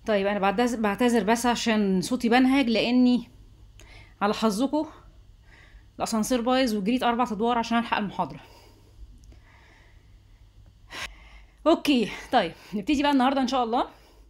طيب انا بعتذر بعتذر بس عشان صوتي بنهج لاني على حظكم الاسانسير بايظ وجريت اربع ادوار عشان الحق المحاضره اوكي طيب نبتدي بقى النهارده ان شاء الله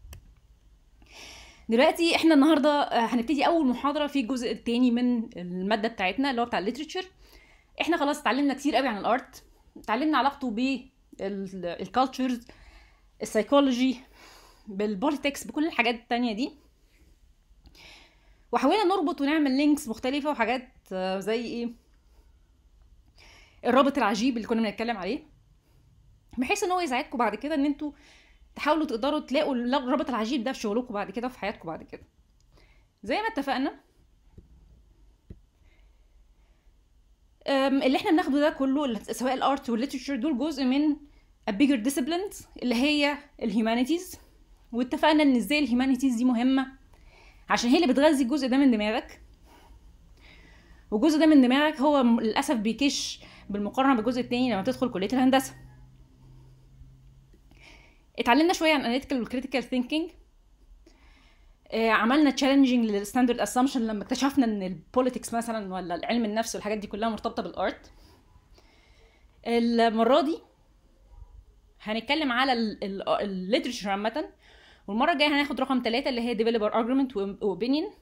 دلوقتي احنا النهارده آه، هنبتدي اول محاضره في الجزء الثاني من الماده بتاعتنا اللي هو بتاع الليترشر احنا خلاص اتعلمنا كتير قوي عن الارت اتعلمنا علاقته بالكالتشرز السايكولوجي بالبوليتكس بكل الحاجات التانية دي وحاولنا نربط ونعمل لينكس مختلفة وحاجات آه، زي ايه الرابط العجيب اللي كنا بنتكلم عليه بحيث ان هو يساعدكم بعد كده ان انتوا تحاولوا تقدروا تلاقوا الرابط العجيب ده في شغلكم بعد كده في حياتكم بعد كده زي ما اتفقنا أم، اللي احنا بناخده ده كله سواء الارت والليترشر دول جزء من a bigger disciplines اللي هي الهيومانيتيز واتفقنا ان ازاي الهيومانيتيز دي مهمه عشان هي اللي بتغذي الجزء ده من دماغك والجزء ده من دماغك هو م- للاسف بيكش بالمقارنه بالجزء التاني لما تدخل كليه الهندسه اتعلمنا شويه عن analytical وcritical thinking آه، عملنا تشالنجينج للستاندرد اسامبشن لما اكتشفنا ان البوليتكس مثلا ولا العلم النفس والحاجات دي كلها مرتبطه بالارت المره دي هنتكلم على الليترشر عامه والمره الجايه هناخد رقم ثلاثة اللي هي developer argument و opinion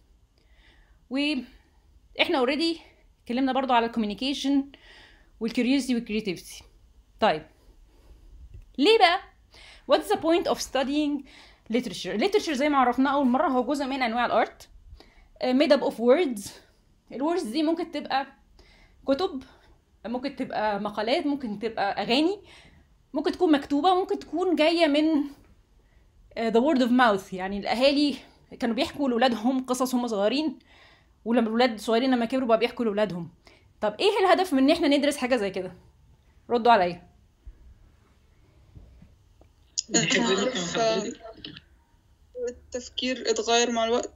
واحنا اوريدي اتكلمنا برضو على الكوميونيكيشن والكيوريوسيتي والكرياتيفيتي طيب ليه بقى what's the point of studying literature literature زي ما عرفنا اول مره هو جزء من انواع الارت آه، made up of words الوردز دي ممكن تبقى كتب ممكن تبقى مقالات ممكن تبقى اغاني ممكن تكون مكتوبه ممكن تكون جايه من ذا وورد اوف ماوث يعني الاهالي كانوا بيحكوا لاولادهم قصص هم صغيرين ولما الاولاد صغيرين لما كبروا بقى بيحكوا لاولادهم طب ايه الهدف من ان احنا ندرس حاجه زي كده ردوا عليا عارف التفكير اتغير مع الوقت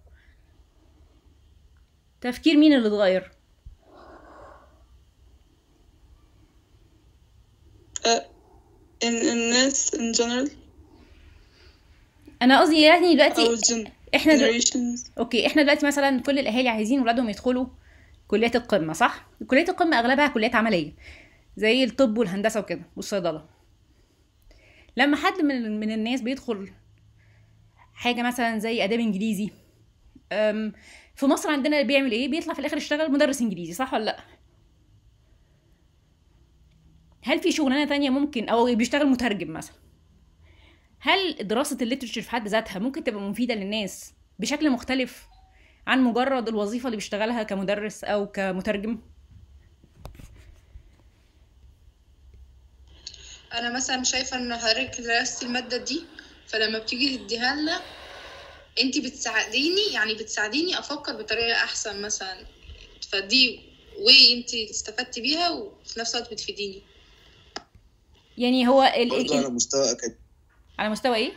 تفكير مين اللي اتغير آه، ال- الناس in general انا قصدي يعني أو دلوقتي الجن احنا دل... generations اوكي احنا دلوقتي مثلا كل الاهالي عايزين ولادهم يدخلوا كليات القمه صح كليات القمه اغلبها كليات عمليه زي الطب والهندسه وكده والصيدله لما حد من من الناس بيدخل حاجه مثلا زي اداب انجليزي أم، في مصر عندنا بيعمل ايه بيطلع في الاخر يشتغل مدرس انجليزي صح ولا لا هل في شغلانه تانية ممكن او بيشتغل مترجم مثلا هل دراسه الليترشر في حد ذاتها ممكن تبقى مفيده للناس بشكل مختلف عن مجرد الوظيفه اللي بيشتغلها كمدرس او كمترجم انا مثلا شايفه ان حضرتك درستي الماده دي فلما بتيجي تديها لنا انت بتساعديني يعني بتساعديني افكر بطريقه احسن مثلا فدي وي انت استفدتي بيها وفي نفس الوقت بتفيديني يعني هو ال... برضه على ال... مستوى أكاد... على مستوى ايه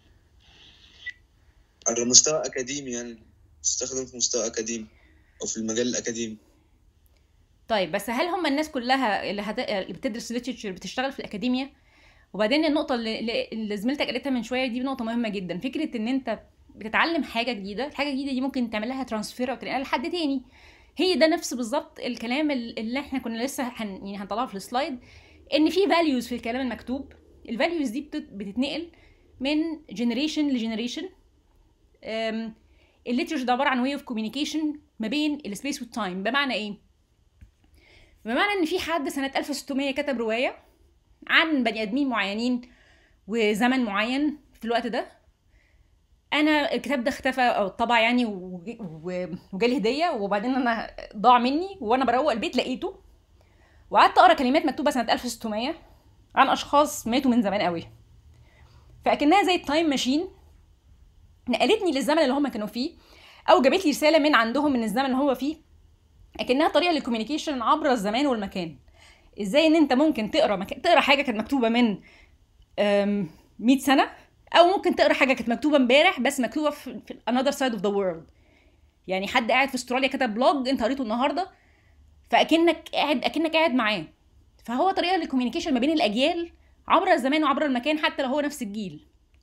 على مستوى أكاديمي يعني تستخدم في مستوى أكاديمي أو في المجال الأكاديمي طيب بس هل هم الناس كلها اللي, هت... اللي بتدرس ليترشر بتشتغل في الاكاديميا وبعدين النقطه اللي, اللي زميلتك قالتها من شويه دي نقطه مهمه جدا فكره ان انت بتتعلم حاجه جديده الحاجه الجديده دي ممكن تعمل لها ترانسفير او تنقلها لحد تاني هي ده نفس بالظبط الكلام ال- اللي احنا كنا لسه هن... يعني هنطلعه في السلايد ان في فاليوز في الكلام المكتوب الفاليوز دي بتت... بتتنقل من جنريشن لجنريشن الليترشر ده عباره عن واي اوف كوميونيكيشن ما بين السبيس والتايم بمعنى ايه بمعنى ان في حد سنه 1600 كتب روايه عن بني ادمين معينين وزمن معين في الوقت ده انا الكتاب ده اختفى او اتطبع يعني وج- و- وجالي هديه وبعدين انا ضاع مني وانا بروق البيت لقيته وقعدت اقرا كلمات مكتوبه سنه 1600 عن اشخاص ماتوا من زمان قوي فاكنها زي التايم ماشين نقلتني للزمن اللي هم كانوا فيه او جابت لي رساله من عندهم من الزمن اللي هو فيه اكنها طريقه للكوميونيكيشن عبر الزمان والمكان ازاي ان انت ممكن تقرا مك... تقرا حاجه كانت مكتوبه من أم، 100 سنه او ممكن تقرا حاجه كانت مكتوبه امبارح بس مكتوبه في, في another side of the world يعني حد قاعد في استراليا كتب بلوج انت قريته النهارده فاكنك قاعد اكنك قاعد معاه فهو طريقه للكوميونيكيشن ما بين الاجيال عبر الزمان وعبر المكان حتى لو هو نفس الجيل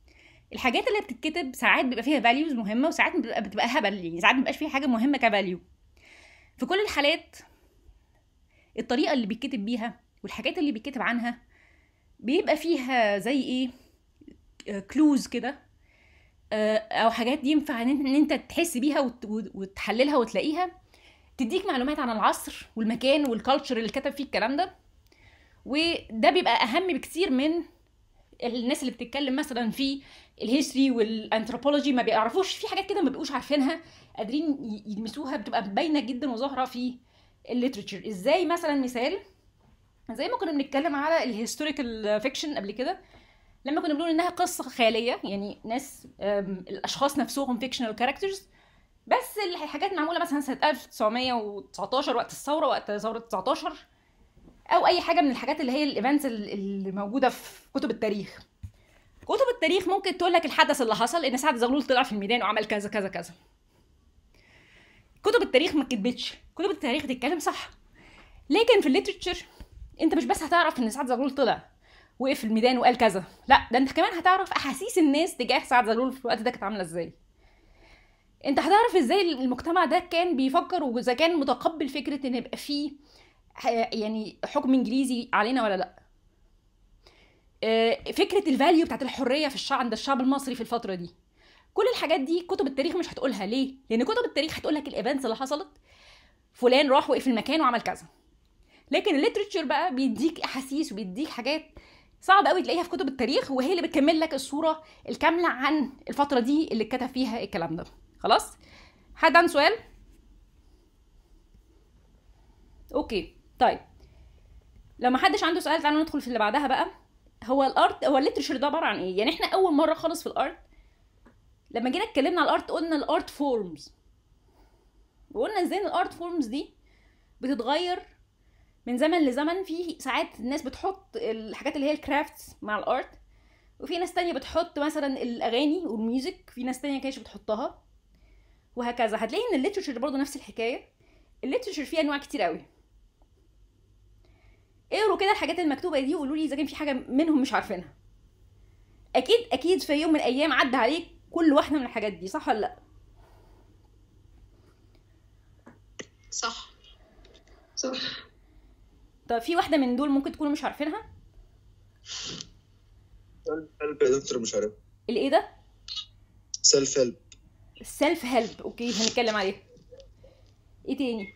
الحاجات اللي بتتكتب ساعات بيبقى فيها فاليوز مهمه وساعات بتبقى, بتبقى هبل يعني ساعات مبيبقاش فيها حاجه مهمه كفاليو في كل الحالات الطريقه اللي بيتكتب بيها والحاجات اللي بيتكتب عنها بيبقى فيها زي ايه كلوز كده آه، او حاجات ينفع ان انت- إن انت تحس بيها وت- وتحللها وتلاقيها تديك معلومات عن العصر والمكان والكالتشر اللي كتب فيه الكلام ده وده بيبقى اهم بكتير من الناس اللي بتتكلم مثلا في الهيستوري والانثروبولوجي ما بيعرفوش في حاجات كده ما بيبقوش عارفينها قادرين ي- يلمسوها بتبقى باينه جدا وظاهره في الليترشر ازاي مثلا مثال زي ما كنا بنتكلم على الهيستوريكال فيكشن قبل كده لما كنا بنقول انها قصه خياليه يعني ناس أم، الاشخاص نفسهم فيكشنال كاركترز بس الحاجات معموله مثلا سنه 1919 وقت الثوره وقت ثوره 19 او اي حاجه من الحاجات اللي هي الايفنتس اللي موجوده في كتب التاريخ كتب التاريخ ممكن تقول لك الحدث اللي حصل ان سعد زغلول طلع في الميدان وعمل كذا كذا كذا كتب التاريخ ما كتبتش كتب التاريخ بتتكلم صح لكن في الليترشر انت مش بس هتعرف ان سعد زغلول طلع وقف في الميدان وقال كذا لا ده انت كمان هتعرف احاسيس الناس تجاه سعد زغلول في الوقت ده كانت عامله ازاي انت هتعرف ازاي المجتمع ده كان بيفكر واذا كان متقبل فكره ان يبقى فيه ح- يعني حكم انجليزي علينا ولا لا آه، فكره الفاليو بتاعت الحريه في الشعب عند الشعب المصري في الفتره دي كل الحاجات دي كتب التاريخ مش هتقولها ليه لان كتب التاريخ هتقول لك الايفنتس اللي حصلت فلان راح وقف في المكان وعمل كذا لكن الليترشر بقى بيديك احاسيس وبيديك حاجات صعب قوي تلاقيها في كتب التاريخ وهي اللي بتكمل لك الصوره الكامله عن الفتره دي اللي اتكتب فيها الكلام ده خلاص حد عنده سؤال اوكي طيب لو ما حدش عنده سؤال تعالوا ندخل في اللي بعدها بقى هو الارت هو الليترشر ده عباره عن ايه يعني احنا اول مره خالص في الارت لما جينا اتكلمنا على الارت قلنا الارت فورمز وقلنا ازاي ان الارت فورمز دي بتتغير من زمن لزمن في ساعات الناس بتحط الحاجات اللي هي الكرافتس مع الارت وفي ناس تانية بتحط مثلا الاغاني والميوزك في ناس تانية كانتش بتحطها وهكذا هتلاقي ان الليترشر برضه نفس الحكايه الليترشر فيه انواع كتير قوي اقروا كده الحاجات المكتوبه دي وقولوا لي اذا كان في حاجه منهم مش عارفينها اكيد اكيد في يوم من الايام عدى عليك كل واحده من الحاجات دي صح ولا لا صح صح طب في واحده من دول ممكن تكونوا مش عارفينها سيلف هيلب يا دكتور مش عارف الايه ده سيلف هيلب السيلف هيلب اوكي هنتكلم عليه ايه تاني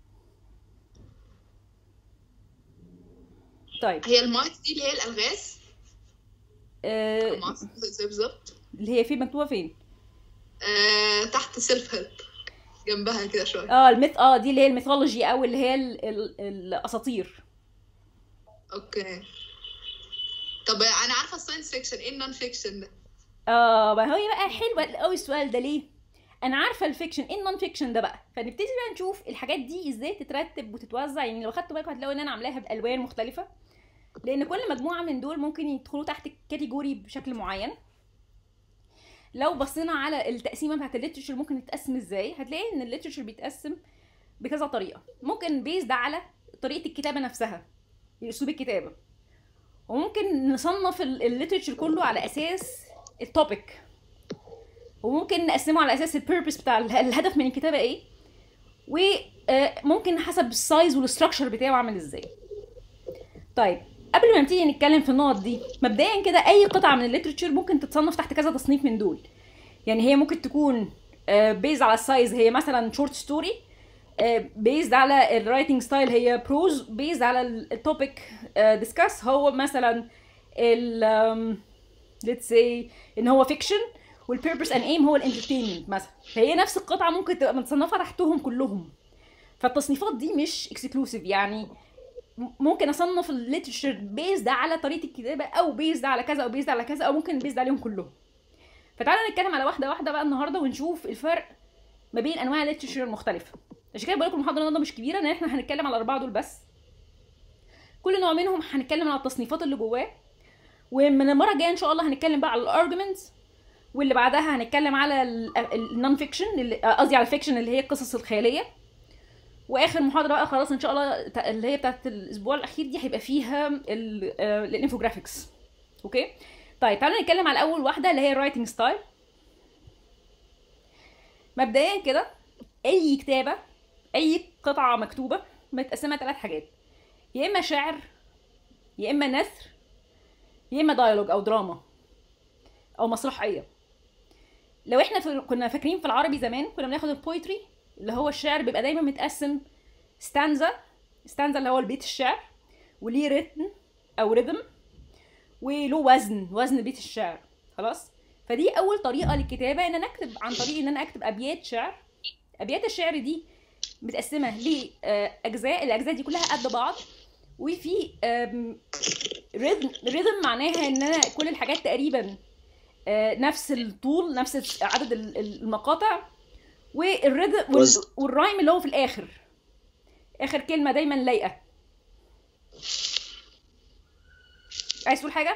طيب هي الماركس دي اللي هي الالغاز آه الماركس ازاي بالظبط اللي هي فين مكتوبه فين آه تحت سيلف هيلب جنبها كده شويه اه الميث اه دي اللي هي الميثولوجي او اللي هي ال... ال... الاساطير اوكي طب انا عارفه الساينس فيكشن ايه النون فيكشن ده اه ما هو بقى حلو قوي السؤال ده ليه انا عارفه الفيكشن ايه النون فيكشن ده بقى فنبتدي بقى نشوف الحاجات دي ازاي تترتب وتتوزع يعني لو خدتوا بالكم هتلاقوا ان انا عاملاها بالوان مختلفه لان كل مجموعه من دول ممكن يدخلوا تحت كاتيجوري بشكل معين لو بصينا على التقسيمه بتاعت الليترشر ممكن تتقسم ازاي هتلاقي ان الليترشر بيتقسم بكذا طريقه ممكن بيز ده على طريقه الكتابه نفسها اسلوب الكتابه وممكن نصنف الليترشر كله على اساس التوبيك وممكن نقسمه على اساس البيربس بتاع اله- الهدف من الكتابه ايه وممكن حسب السايز والاستراكشر بتاعه عامل ازاي طيب قبل ما نبتدي نتكلم في النقط دي مبدئيا كده اي قطعه من الليترشر ممكن تتصنف تحت كذا تصنيف من دول يعني هي ممكن تكون بيز على السايز هي مثلا شورت ستوري بيزد على الرايتنج ستايل هي بروز بيزد على التوبيك ديسكاس هو مثلا ال ليتس سي ان هو فيكشن والبيربس اند ايم هو الانترتينمنت مثلا فهي نفس القطعه ممكن تبقى متصنفه تحتهم كلهم فالتصنيفات دي مش اكسكلوسيف يعني م- ممكن اصنف الليترشر بيزد على طريقه الكتابه او بيزد على كذا او بيزد على كذا او ممكن بيزد عليهم كلهم فتعالى نتكلم على واحده واحده بقى النهارده ونشوف الفرق ما بين انواع الليترشر المختلفه عشان كده بقول لكم المحاضره النهارده مش كبيره ان احنا هنتكلم على الاربعه دول بس كل نوع منهم هنتكلم على التصنيفات اللي جواه ومن المره الجايه ان شاء الله هنتكلم بقى على الارجيومنتس واللي بعدها هنتكلم على النون فيكشن قصدي على الفيكشن اللي هي القصص الخياليه واخر محاضره بقى خلاص ان شاء الله تا- اللي هي بتاعت الاسبوع الاخير دي هيبقى فيها الانفوجرافيكس اوكي طيب تعالوا نتكلم على اول واحده اللي هي الرايتنج ستايل مبدئيا كده اي كتابه اي قطعه مكتوبه متقسمه ثلاث حاجات يا اما شعر يا اما نثر يا اما دايلوج او دراما او مسرحيه لو احنا في كنا فاكرين في العربي زمان كنا بناخد البويتري اللي هو الشعر بيبقى دايما متقسم ستانزا ستانزا اللي هو البيت الشعر وليه رتم او ريذم وله وزن وزن بيت الشعر خلاص فدي اول طريقه للكتابه ان انا اكتب عن طريق ان انا اكتب ابيات شعر ابيات الشعر دي متقسمه لاجزاء الاجزاء دي كلها قد بعض وفي ريذم ريذم معناها ان انا كل الحاجات تقريبا آه، نفس الطول نفس عدد ال- ال- المقاطع والريذم وال- وزن. والرايم اللي هو في الاخر اخر كلمه دايما لايقه عايز تقول حاجه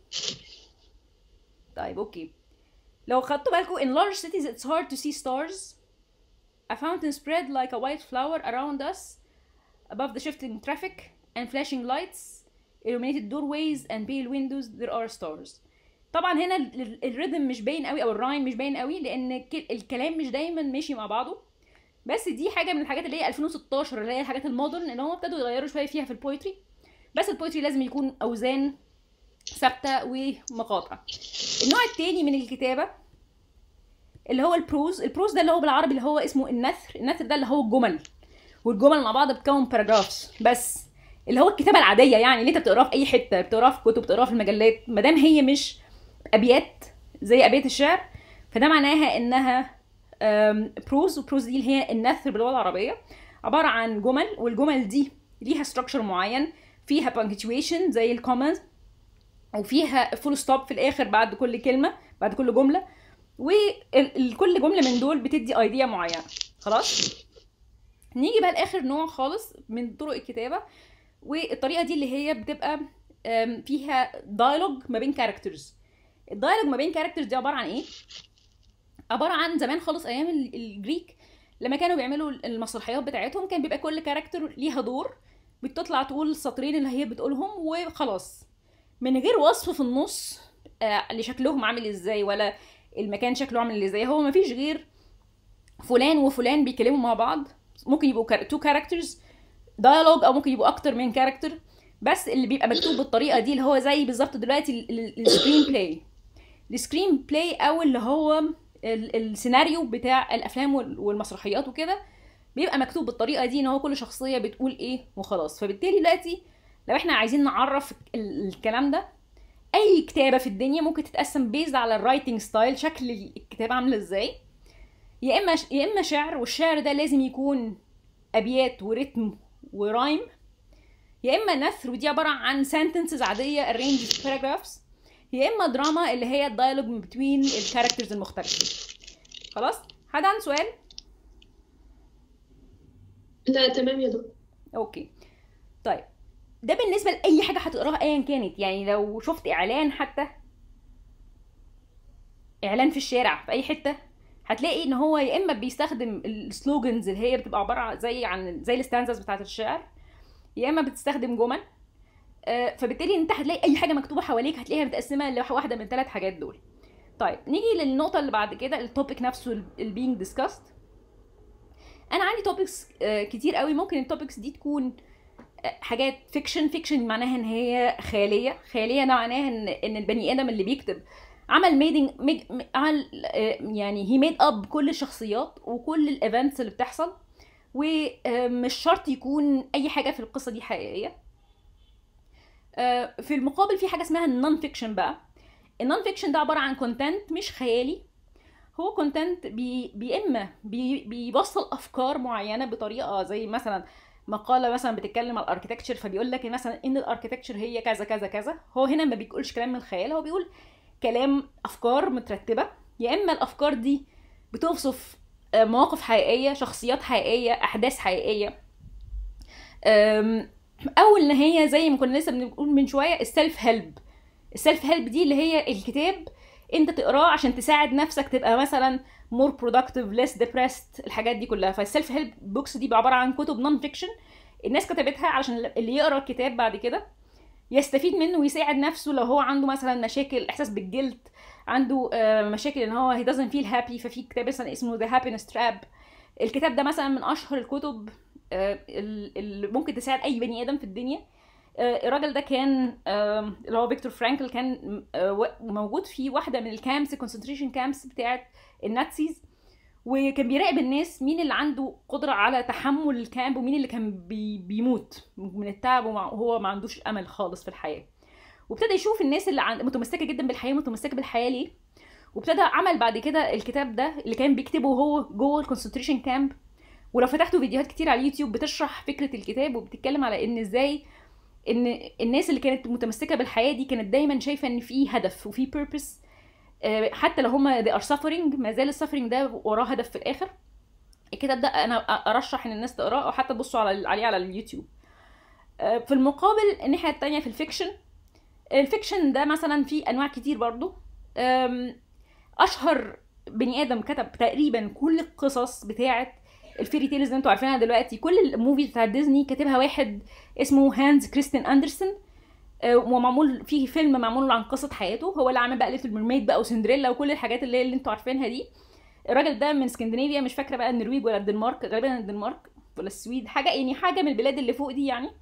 طيب اوكي لو خدتوا بالكم in large cities it's hard to see stars a fountain spread like a white flower around us above the shifting traffic and flashing lights illuminated doorways and pale windows there are stars طبعا هنا ال- ال- الريذم مش باين قوي او الرايم مش باين قوي لان الك- الكلام مش دايما ماشي مع بعضه بس دي حاجه من الحاجات اللي هي 2016 اللي هي الحاجات المودرن ان هم ابتدوا يغيروا شويه فيها في البويتري بس البويتري لازم يكون اوزان ثابته ومقاطع النوع التاني من الكتابه اللي هو البروز البروز ده اللي هو بالعربي اللي هو اسمه النثر النثر ده اللي هو الجمل والجمل مع بعض بتكون باراجرافز بس اللي هو الكتابه العاديه يعني اللي انت بتقراها في اي حته بتقراها في كتب بتقراها في المجلات ما دام هي مش ابيات زي ابيات الشعر فده معناها انها أم، بروز وبروز دي اللي هي النثر باللغه العربيه عباره عن جمل والجمل دي ليها ستراكشر معين فيها punctuation زي الكومنت وفيها فول ستوب في الاخر بعد كل كلمه بعد كل جمله وكل جمله من دول بتدي ايديا معينه خلاص نيجي بقى لاخر نوع خالص من طرق الكتابه والطريقه دي اللي هي بتبقى أم، فيها دايلوج ما بين كاركترز الدايلوج ما بين كاركترز دي عباره عن ايه عباره عن زمان خالص ايام ال- الجريك لما كانوا بيعملوا المسرحيات بتاعتهم كان بيبقى كل كاركتر ليها دور بتطلع تقول السطرين اللي هي بتقولهم وخلاص من غير وصف في النص آه، لشكلهم عامل ازاي ولا المكان شكله عامل ازاي هو مفيش غير فلان وفلان بيتكلموا مع بعض ممكن يبقوا تو كاركترز دايالوج او ممكن يبقوا اكتر من كاركتر بس اللي بيبقى مكتوب بالطريقه دي اللي هو زي بالظبط دلوقتي السكرين بلاي السكرين بلاي او اللي هو ال- السيناريو بتاع الافلام وال- والمسرحيات وكده بيبقى مكتوب بالطريقه دي ان هو كل شخصيه بتقول ايه وخلاص فبالتالي دلوقتي لو احنا عايزين نعرف ال- الكلام ده اي كتابه في الدنيا ممكن تتقسم بيزد على الرايتنج ستايل شكل الكتابه عامله ازاي يا اما يا اما شعر والشعر ده لازم يكون ابيات وريتم ورايم يا اما نثر ودي عباره عن sentences عاديه arranged في paragraphs يا اما دراما اللي هي الدايلوج بين الكاركترز المختلفه خلاص حد عنده سؤال لا تمام يا دكتور اوكي طيب ده بالنسبه لاي حاجه هتقراها ايا كانت يعني لو شفت اعلان حتى اعلان في الشارع في اي حته هتلاقي ان هو يا اما بيستخدم السلوجنز اللي هي بتبقى عباره عن زي عن زي الستانزاز بتاعت الشعر يا اما بتستخدم جمل آه، فبالتالي انت هتلاقي اي حاجه مكتوبه حواليك هتلاقيها متقسمه لواحده من الثلاث حاجات دول طيب نيجي للنقطه اللي بعد كده التوبيك نفسه البينج ديسكاست انا عندي توبكس كتير قوي ممكن التوبكس دي تكون آه، حاجات فيكشن فيكشن معناها ان هي خياليه خياليه ده معناها ان ان البني ادم اللي بيكتب عمل ميدنج ميد عمل آه، يعني هي ميد اب كل الشخصيات وكل الايفنتس اللي بتحصل ومش شرط يكون اي حاجه في القصه دي حقيقيه آه، في المقابل في حاجه اسمها النون فيكشن بقى النون فيكشن ده عباره عن كونتنت مش خيالي هو كونتنت بي بي اما بي بيوصل افكار معينه بطريقه زي مثلا مقاله مثلا بتتكلم على الاركتكتشر فبيقول لك مثلا ان الاركتكتشر هي كذا كذا كذا هو هنا ما بيقولش كلام من الخيال هو بيقول كلام افكار مترتبه يا اما الافكار دي بتوصف آه، مواقف حقيقيه شخصيات حقيقيه احداث حقيقيه أم، او ان هي زي ما كنا لسه بنقول من شويه السيلف هيلب السيلف هيلب دي اللي هي الكتاب انت تقراه عشان تساعد نفسك تبقى مثلا مور برودكتيف ليس ديبريست الحاجات دي كلها فالسيلف هيلب بوكس دي عباره عن كتب نون فيكشن الناس كتبتها عشان اللي يقرا الكتاب بعد كده يستفيد منه ويساعد نفسه لو هو عنده مثلا مشاكل احساس بالجلد عنده آه، مشاكل ان هو he doesn't feel happy ففي كتاب مثلا اسمه The Happiness Trap الكتاب ده مثلا من اشهر الكتب آه، ال- اللي ممكن تساعد اي بني ادم في الدنيا آه، الراجل ده كان آم، اللي هو فيكتور فرانكل كان آه، و- موجود في واحده من الكامبس الكونسنتريشن كامبس بتاعت الناتسيز وكان بيراقب الناس مين اللي عنده قدره على تحمل الكامب ومين اللي كان بي بيموت من التعب ومع- وهو ما عندوش امل خالص في الحياه وابتدى يشوف الناس اللي عند... متمسكه جدا بالحياه متمسكه بالحياه ليه وابتدى عمل بعد كده الكتاب ده اللي كان بيكتبه هو جوه الكونسنتريشن كامب ولو فتحتوا فيديوهات كتير على اليوتيوب بتشرح فكره الكتاب وبتتكلم على ان ازاي ان الناس اللي كانت متمسكه بالحياه دي كانت دايما شايفه ان في هدف وفي بيربس حتى لو هم they are suffering ما زال السفرنج ده وراه هدف في الاخر الكتاب ده انا ارشح ان الناس تقراه او حتى تبصوا على عليه على اليوتيوب آه، في المقابل الناحيه التانية في الفيكشن الفيكشن ده مثلا في انواع كتير برضو أم، اشهر بني ادم كتب تقريبا كل القصص بتاعه الفيري تيلز اللي انتوا عارفينها دلوقتي كل الموفيز بتاع ديزني كاتبها واحد اسمه هانز كريستين اندرسون آه، ومعمول فيه فيلم معمول عن قصه حياته هو اللي عامل بقى ليتل ميرميد بقى وسندريلا وكل الحاجات اللي, اللي انتوا عارفينها دي الراجل ده من اسكندنافيا مش فاكره بقى النرويج ولا الدنمارك غالبا الدنمارك ولا السويد حاجه يعني حاجه من البلاد اللي فوق دي يعني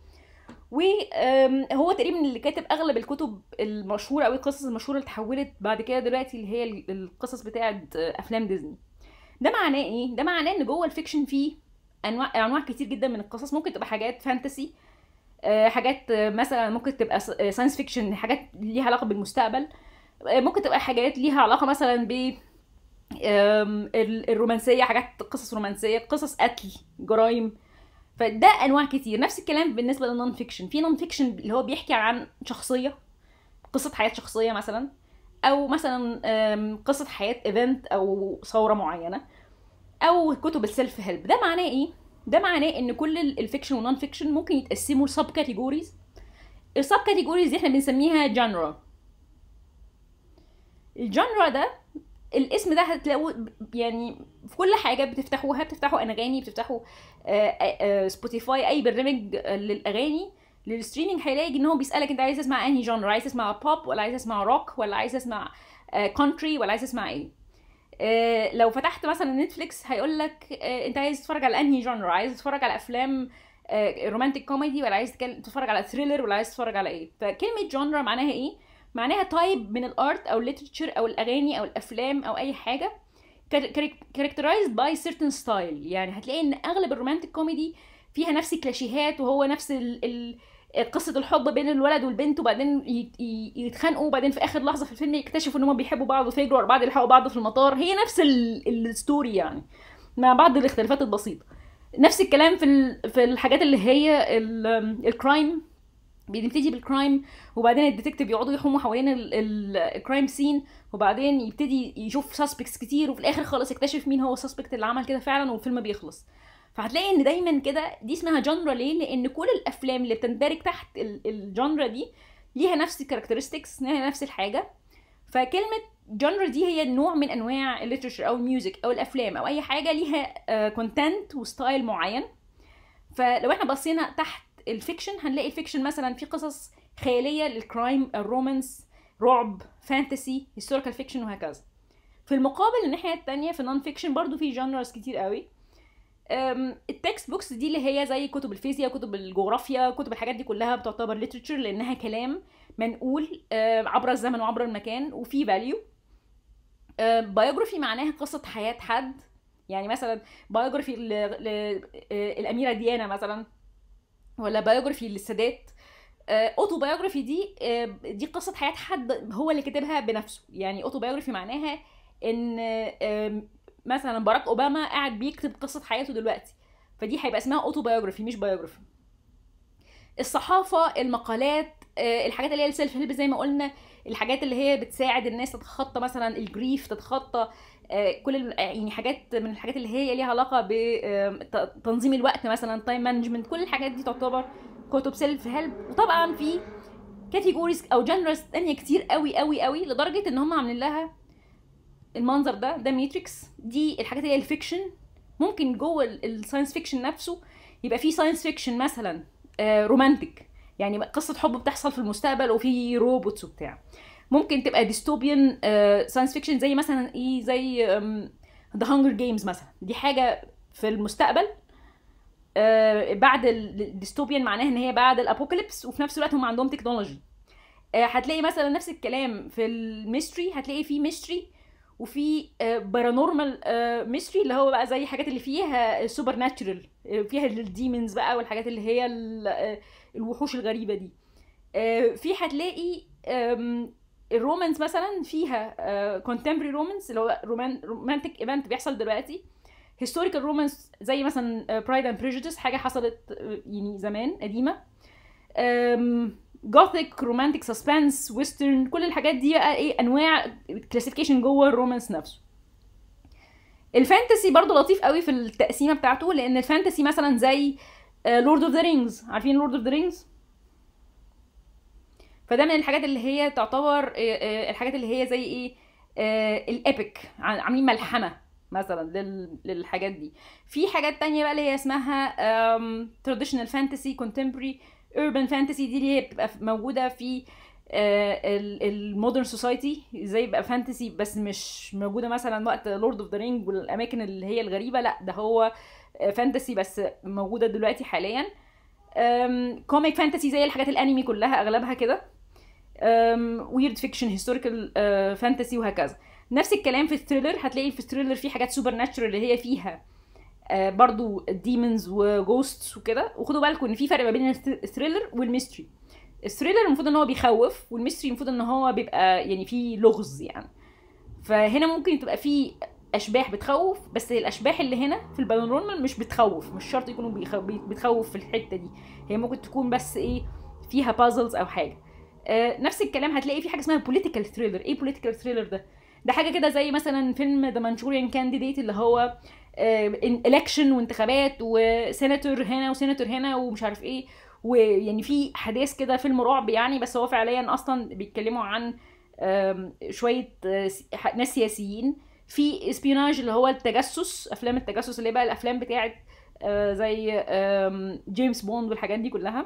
وهو تقريبا اللي كاتب اغلب الكتب المشهوره قوي القصص المشهوره اللي اتحولت بعد كده دلوقتي اللي هي ال- القصص بتاعه افلام ديزني ده معناه ايه ده معناه ان جوه الفيكشن فيه انواع انواع كتير جدا من القصص ممكن تبقى حاجات فانتسي آه، حاجات آه، مثلا ممكن تبقى ساينس فيكشن حاجات ليها علاقه بالمستقبل آه، ممكن تبقى حاجات ليها علاقه مثلا ب آم، ال- الرومانسيه حاجات قصص رومانسيه قصص قتل جرائم فده انواع كتير نفس الكلام بالنسبه للنون فيكشن في نون فيكشن اللي هو بيحكي عن شخصيه قصه حياه شخصيه مثلا او مثلا آم، قصه حياه ايفنت او ثوره معينه او كتب السيلف هيلب ده معناه ايه ده معناه ان كل ال- الفيكشن والنون فيكشن ممكن يتقسموا لسب كاتيجوريز السب كاتيجوريز دي احنا بنسميها جانرا الجانرا ده الاسم ده هتلاقوه ب- يعني في كل حاجه بتفتحوها بتفتحوا انغامي بتفتحوا آه، آه، آه، سبوتيفاي اي برنامج آه، للاغاني للستريمينج هيلاقي ان هو بيسالك انت عايز تسمع انهي جانر عايز تسمع بوب ولا عايز تسمع روك ولا عايز تسمع كونتري ولا عايز تسمع ايه آه، لو فتحت مثلا نتفليكس هيقول لك انت عايز تتفرج على انهي جانر عايز تتفرج على افلام رومانتك كوميدي ولا عايز تتكلم- تتفرج على ثريلر ولا عايز تتفرج على ايه فكلمه جانرا معناها ايه معناها تايب من الارت او الليترشر او الاغاني او الافلام او اي حاجه characterized by certain style يعني هتلاقي ان اغلب الرومانتك كوميدي فيها نفس الكلاشيهات وهو نفس ال ال قصة الحب بين الولد والبنت وبعدين ي- ي- يتخانقوا وبعدين في اخر لحظة في الفيلم يكتشفوا ان هم بيحبوا بعض وفيجروا ورا بعض يلحقوا بعض في المطار هي نفس ال- الستوري يعني مع بعض الاختلافات البسيطة نفس الكلام في ال- في الحاجات اللي هي ال- الكرايم بنبتدي بالكرايم وبعدين الديتكتيف يقعدوا يحوموا حوالين ال- ال- الكرايم سين وبعدين يبتدي يشوف ساسبكتس كتير وفي الاخر خالص يكتشف مين هو الساسبكت اللي عمل كده فعلا والفيلم بيخلص فهتلاقي ان دايما كده دي اسمها جانرا ليه لان كل الافلام اللي بتندرج تحت ال- الجانرا دي ليها نفس الكاركترستكس ليها نفس الحاجه فكلمه جانرا دي هي نوع من انواع الليترشر او الميوزك او الافلام او اي حاجه ليها كونتنت وستايل معين فلو احنا بصينا تحت الفيكشن هنلاقي الفيكشن مثلا في قصص خياليه للكرايم الرومانس رعب فانتسي هيستوريكال فيكشن وهكذا في المقابل الناحيه التانية في النون فيكشن برضو في جانرز كتير قوي أم، التكست بوكس دي اللي هي زي كتب الفيزياء كتب الجغرافيا كتب الحاجات دي كلها بتعتبر ليترشر لانها كلام منقول آه، عبر الزمن وعبر المكان وفي فاليو بايوجرافي معناها قصه حياه حد يعني مثلا بايوجرافي للاميره ديانا مثلا ولا بايوجرافي للسادات اوتو بايوجرافي دي آه، دي قصه حياه حد هو اللي كاتبها بنفسه يعني اوتو بايوجرافي معناها ان آم، مثلا باراك اوباما قاعد بيكتب قصه حياته دلوقتي فدي هيبقى اسمها اوتو بايوجرافي مش بايوجرافي الصحافه المقالات آه، الحاجات اللي هي السيلف هيلب زي ما قلنا الحاجات اللي هي بتساعد الناس تتخطى مثلا الجريف تتخطى آه، كل ال- يعني حاجات من الحاجات اللي هي ليها علاقه بتنظيم الوقت مثلا تايم مانجمنت كل الحاجات دي تعتبر كتب سيلف هيلب وطبعا في كاتيجوريز او جنرز تانية كتير قوي قوي قوي لدرجه ان هم عاملين لها المنظر ده ده ماتريكس دي الحاجات اللي هي الفيكشن ممكن جوه الساينس فيكشن نفسه يبقى في ساينس فيكشن مثلا رومانتك يعني قصه حب بتحصل في المستقبل وفي روبوتس وبتاع ممكن تبقى ديستوبيان ساينس فيكشن زي مثلا ايه زي ذا هانجر جيمز مثلا دي حاجه في المستقبل آه، بعد الديستوبيان معناها ان هي بعد الابوكاليبس وفي نفس الوقت هم عندهم تكنولوجي آه، هتلاقي مثلا نفس الكلام في الميستري هتلاقي في ميستري وفي بارانورمال ميستري اللي هو بقى زي حاجات اللي فيها سوبر ناتشرال فيها الديمونز بقى والحاجات اللي هي ال- آه، الوحوش الغريبه دي آه، في هتلاقي آم، الرومانس مثلا فيها كونتمبري رومانس اللي هو رومانتك ايفنت بيحصل دلوقتي هيستوريكال رومانس زي مثلا برايد اند بريجوديس حاجه حصلت آه، يعني زمان قديمه جوثيك رومانتك سسبنس ويسترن كل الحاجات دي بقى ايه انواع كلاسيفيكيشن جوه الرومانس نفسه الفانتسي برضو لطيف قوي في التقسيمه بتاعته لان الفانتسي مثلا زي لورد اوف ذا رينجز عارفين لورد اوف ذا رينجز فده من الحاجات اللي هي تعتبر آه، آه، الحاجات اللي هي زي ايه الابيك عاملين ملحمه مثلا لل- للحاجات دي في حاجات تانية بقى اللي هي اسمها تراديشنال فانتسي كونتمبري urban فانتسي دي اللي هي بتبقى موجوده في المودرن سوسايتي زي بقى فانتسي بس مش موجوده مثلا وقت لورد اوف ذا رينج والاماكن اللي هي الغريبه لا ده هو فانتسي بس موجوده دلوقتي حاليا كوميك فانتسي زي الحاجات الانمي كلها اغلبها كده ويرد فيكشن هيستوريكال فانتسي وهكذا نفس الكلام في الثريلر هتلاقي في الثريلر في حاجات سوبر ناتشرال اللي هي فيها آه، برضو ديمونز وجوستس وكده وخدوا بالكم ان في فرق ما بين الثريلر والميستري الثريلر المفروض ان هو بيخوف والميستري المفروض ان هو بيبقى يعني فيه لغز يعني فهنا ممكن تبقى في اشباح بتخوف بس الاشباح اللي هنا في البارانورمال مش بتخوف مش شرط يكونوا بيخ- بي- بتخوف في الحته دي هي ممكن تكون بس ايه فيها بازلز او حاجه آه نفس الكلام هتلاقي في حاجه اسمها بوليتيكال ثريلر ايه بوليتيكال ثريلر ده ده حاجه كده زي مثلا فيلم ذا مانشوريان كانديديت اللي هو الكشن وانتخابات وسيناتور هنا وسيناتور هنا ومش عارف ايه ويعني في حداث كده فيلم رعب يعني بس هو فعليا اصلا بيتكلموا عن آم، شويه آه، س- ح- ناس سياسيين في اسبيوناج اللي هو التجسس افلام التجسس اللي هي بقى الافلام بتاعت آه، زي آم، جيمس بوند والحاجات دي كلها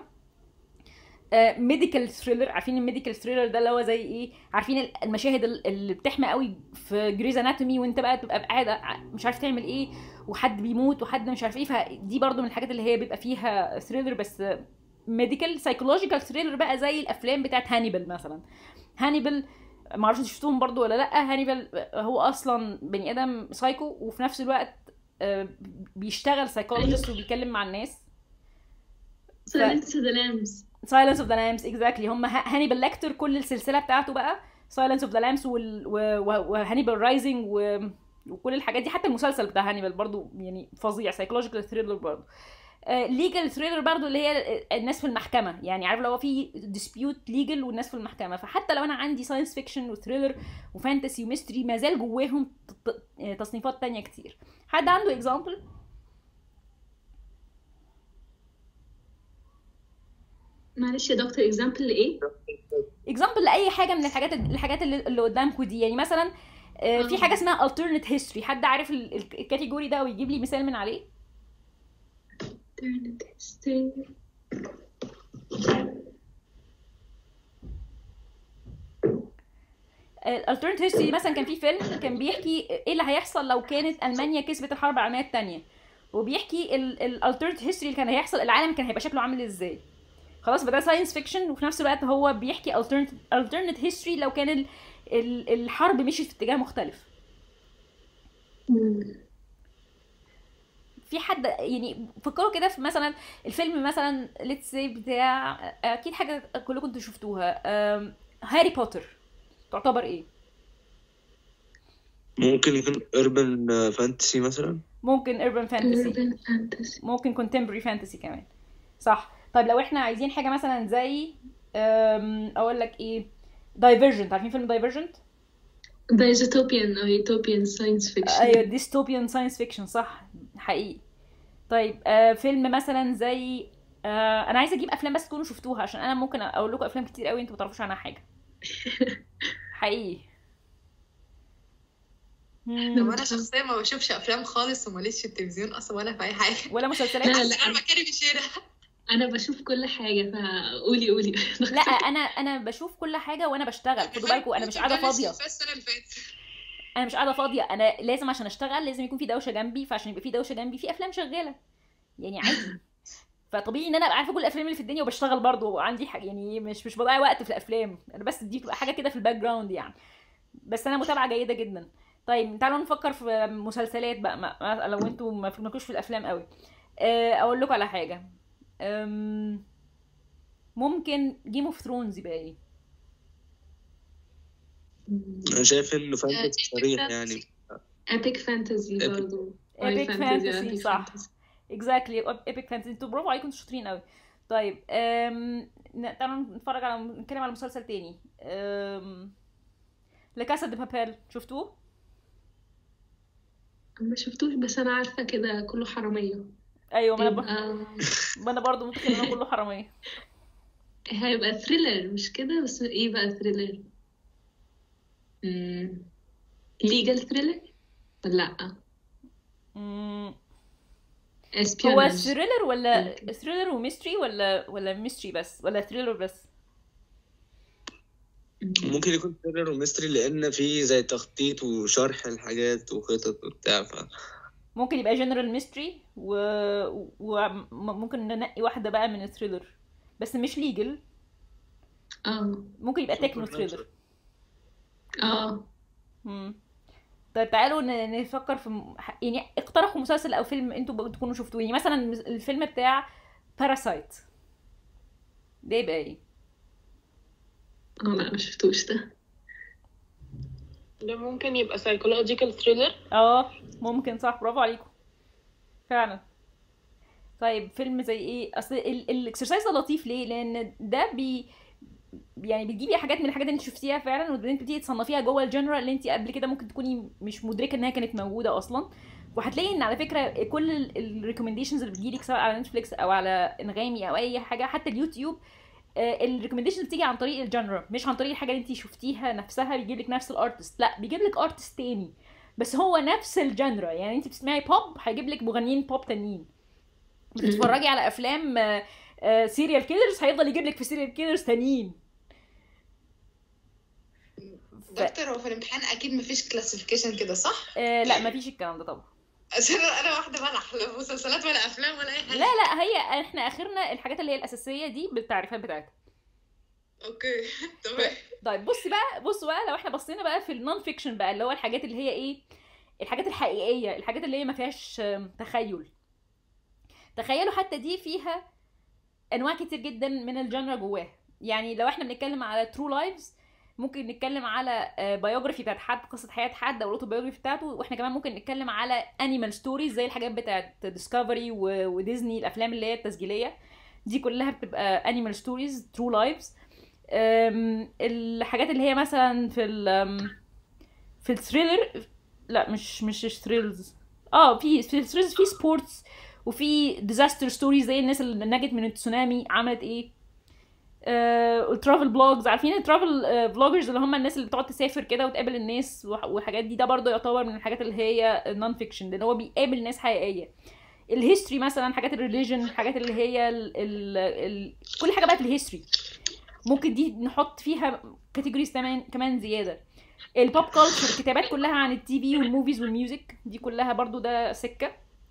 ميديكال ثريلر عارفين الميديكال ثريلر ده اللي هو زي ايه عارفين ال- المشاهد ال- اللي بتحمى قوي في جريز اناتومي وانت بقى تبقى قاعد ع- مش عارف تعمل ايه وحد بيموت وحد مش عارف ايه فدي برضو من الحاجات اللي هي بيبقى فيها ثريلر بس ميديكال سايكولوجيكال ثريلر بقى زي الافلام بتاعت هانيبال مثلا هانيبال ما اعرفش شفتوهم برضو ولا لا هانيبال هو اصلا بني ادم سايكو وفي نفس الوقت آه، بيشتغل سايكولوجيست وبيتكلم مع الناس Silence to the Lambs سايلنس اوف ذا لامبس اكزاكتلي هم هانيبال ليكتر كل السلسله بتاعته بقى سايلنس اوف ذا لامبس وهانيبال رايزنج وكل الحاجات دي حتى المسلسل بتاع هانيبال برضو يعني فظيع سايكولوجيكال ثريلر برضو ليجل ثريلر برضو اللي هي الناس في المحكمه يعني عارف لو هو في ديسبيوت ليجل والناس في المحكمه فحتى لو انا عندي ساينس فيكشن وثريلر وفانتسي وميستري ما زال جواهم ت- ت- تصنيفات تانية كتير حد عنده اكزامبل معلش يا دكتور اكزامبل لايه؟ اكزامبل لاي حاجه من الحاجات الحاجات اللي, اللي قدامكم دي يعني مثلا آه، في آه. حاجه اسمها alternate history حد عارف ال- ال- الكاتيجوري ده ويجيب لي مثال من عليه Alternate history. الالترنت هيستوري مثلا كان في فيلم كان بيحكي ايه اللي هيحصل لو كانت المانيا كسبت الحرب العالميه الثانيه وبيحكي الالترنت هيستوري اللي كان هيحصل العالم كان هيبقى شكله عامل ازاي خلاص فده ساينس فيكشن وفي نفس الوقت هو بيحكي alternate alternate history لو كان ال ال الحرب مشيت في اتجاه مختلف مم. في حد يعني فكروا كده في مثلا الفيلم مثلا ليتس سي بتاع اكيد حاجه كلكم انتوا شفتوها أم، هاري بوتر تعتبر ايه ممكن يكون urban فانتسي مثلا ممكن urban fantasy Urban fantasy. ممكن contemporary fantasy كمان صح طيب لو احنا عايزين حاجه مثلا زي أم، اقول لك ايه دايفرجنت عارفين فيلم دايفرجنت ده utopian أو utopian science fiction ايوه ديستوبيان ساينس فيكشن صح حقيقي طيب آه فيلم مثلا زي آه انا عايزه اجيب افلام بس تكونوا شفتوها عشان انا ممكن اقول لكم افلام كتير قوي انتوا ما تعرفوش عنها حاجه حقيقي لو مم. انا شخصيا ما بشوفش افلام خالص وماليش في التلفزيون اصلا ولا في اي حاجه ولا مسلسلات لا، انا مكاني في الشارع انا بشوف كل حاجه فقولي قولي لا انا انا بشوف كل حاجه وانا بشتغل خدوا بالكم انا مش قاعده فاضيه السنه اللي فاتت انا مش قاعده فاضيه انا لازم عشان اشتغل لازم يكون في دوشه جنبي فعشان يبقى في دوشه جنبي في افلام شغاله يعني عادي فطبيعي ان انا ابقى عارفه كل الافلام اللي في الدنيا وبشتغل برضه وعندي حاجه يعني مش مش بضيع وقت في الافلام انا بس دي بتبقى حاجه كده في الباك جراوند يعني بس انا متابعه جيده جدا طيب تعالوا نفكر في مسلسلات بقى ما ما- لو انتوا ما مالكوش في الافلام قوي آه، اقول لكم على حاجه أم، ممكن جيم اوف ثرونز يبقى ايه انا شايف انه فانتسي صريح يعني epic fantasy Epic. برضه Epic fantasy، epic صح. fantasy. اكزاكتلي ايبك فانتسي انتوا برافو عليكم انتوا شاطرين قوي طيب أم... ن- تعالوا نتفرج على نتكلم على مسلسل تاني أم... لا كاسا دي بابيل شفتوه ما شفتوش بس انا عارفه كده كله حراميه ايوه ما انا ب... يبقى ما انا برضه متخيله انه كله حراميه هيبقى ثريلر مش كده بس ايه بقى ثريلر ليجل ثريلر ولا لا مم، هو اسبيوناج ثريلر ولا ممكن. ثريلر وميستري ولا ولا ميستري بس ولا ثريلر بس ممكن يكون ثريلر وميستري لان في زي تخطيط وشرح الحاجات وخطط وبتاع ف ممكن يبقى جنرال ميستري وممكن ننقي واحده بقى من الثريلر بس مش ليجل اه ممكن يبقى تكنو ثريلر اه مم. طيب تعالوا ن- نفكر في م- ح- يعني اقترحوا مسلسل او فيلم انتوا ب- تكونوا شفتوه يعني مثلا الفيلم بتاع باراسايت ده يبقى ايه اه لا ما شفتوش ده ده ممكن يبقى psychological thriller اه ممكن صح برافو عليكم فعلا طيب فيلم زي ايه اصل ال- الاكسرسايز ده لطيف ليه لان ده بي يعني بتجيبي حاجات من الحاجات اللي انت شفتيها فعلا وبعدين تبتدي تصنفيها جوه الجنرال اللي انت قبل كده ممكن تكوني مش مدركه انها كانت موجوده اصلا وهتلاقي ان على فكره كل الريكومنديشنز اللي بتجيلك سواء على نتفليكس او على انغامي او اي حاجه حتى اليوتيوب الريكومنديشنز بتيجي عن طريق الجنرال مش عن طريق الحاجه اللي انت شفتيها نفسها بيجيب لك نفس الارتست لا بيجيب لك ارتست تاني بس هو نفس الجنرا يعني انت بتسمعي بوب هيجيب لك مغنيين بوب تانيين بتتفرجي على افلام سيريال كيلرز هيفضل يجيب لك في سيريال كيلرز تانيين ف... دكتور هو في الامتحان اكيد مفيش كلاسيفيكيشن كده صح؟ آه لا مفيش الكلام ده طبعا عشان انا واحده بلح لا مسلسلات ولا افلام ولا اي حاجه لا لا هي احنا اخرنا الحاجات اللي هي الاساسيه دي بالتعريفات بتاعتها اوكي تمام طيب بصي بقى بصوا بقى لو احنا بصينا بقى في النون فيكشن بقى اللي هو الحاجات اللي هي ايه الحاجات الحقيقيه الحاجات اللي هي ما فيهاش آم، تخيل تخيلوا حتى دي فيها انواع كتير جدا من الجنرا جواها يعني لو احنا بنتكلم على ترو لايفز ممكن نتكلم على بايوجرافي بتاعت حد قصه حياه حد او الاوتوبيوجرافي بتاعته واحنا كمان ممكن نتكلم على انيمال ستوريز زي الحاجات بتاعت ديسكفري وديزني الافلام اللي هي التسجيليه دي كلها بتبقى انيمال ستوريز ترو لايفز الحاجات اللي هي مثلا في ال أم، في الثريلر لا مش مش ثريلز اه في في الثريلز في سبورتس وفي ديزاستر ستوريز زي الناس اللي نجت من التسونامي عملت ايه الترافل بلوجز عارفين الترافل بلوجرز اللي هم الناس اللي بتقعد تسافر كده وتقابل الناس وح- والحاجات دي ده برضه يعتبر من الحاجات اللي هي نون فيكشن لان هو بيقابل ناس حقيقيه الهيستوري مثلا حاجات الريليجن الحاجات اللي هي ال ال ال كل حاجه بقى في الهيستوري ممكن دي نحط فيها كاتيجوريز كمان كمان زياده البوب كلتشر الكتابات كلها عن التي في والموفيز والميوزك دي كلها برضو ده سكه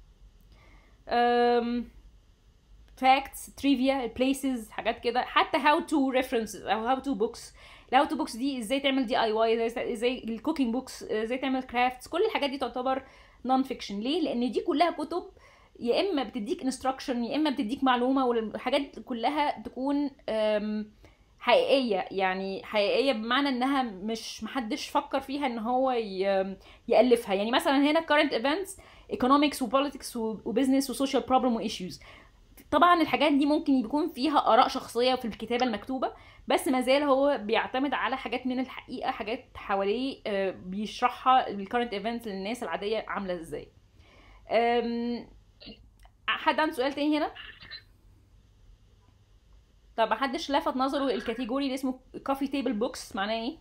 فاكتس تريفيا بليسز حاجات كده حتى هاو تو ريفرنسز او هاو تو بوكس الهاو تو بوكس دي ازاي تعمل دي اي واي زي زي الكوكينج بوكس ازاي تعمل كرافتس كل الحاجات دي تعتبر نون فيكشن ليه لان دي كلها كتب يا اما بتديك انستراكشن يا اما بتديك معلومه والحاجات كلها تكون أم، حقيقيه يعني حقيقيه بمعنى انها مش محدش فكر فيها ان هو ي- يالفها يعني مثلا هنا current events economics وبوليتكس وبزنس وسوشيال بروبلم وايشوز طبعا الحاجات دي ممكن يكون فيها اراء شخصيه في الكتابه المكتوبه بس ما زال هو بيعتمد على حاجات من الحقيقه حاجات حواليه آه، بيشرحها الكرنت ايفنتس للناس العاديه عامله ازاي أم، حد عنده سؤال تاني هنا طب محدش لفت نظره الكاتيجوري اللي اسمه كوفي تيبل بوكس معناه ايه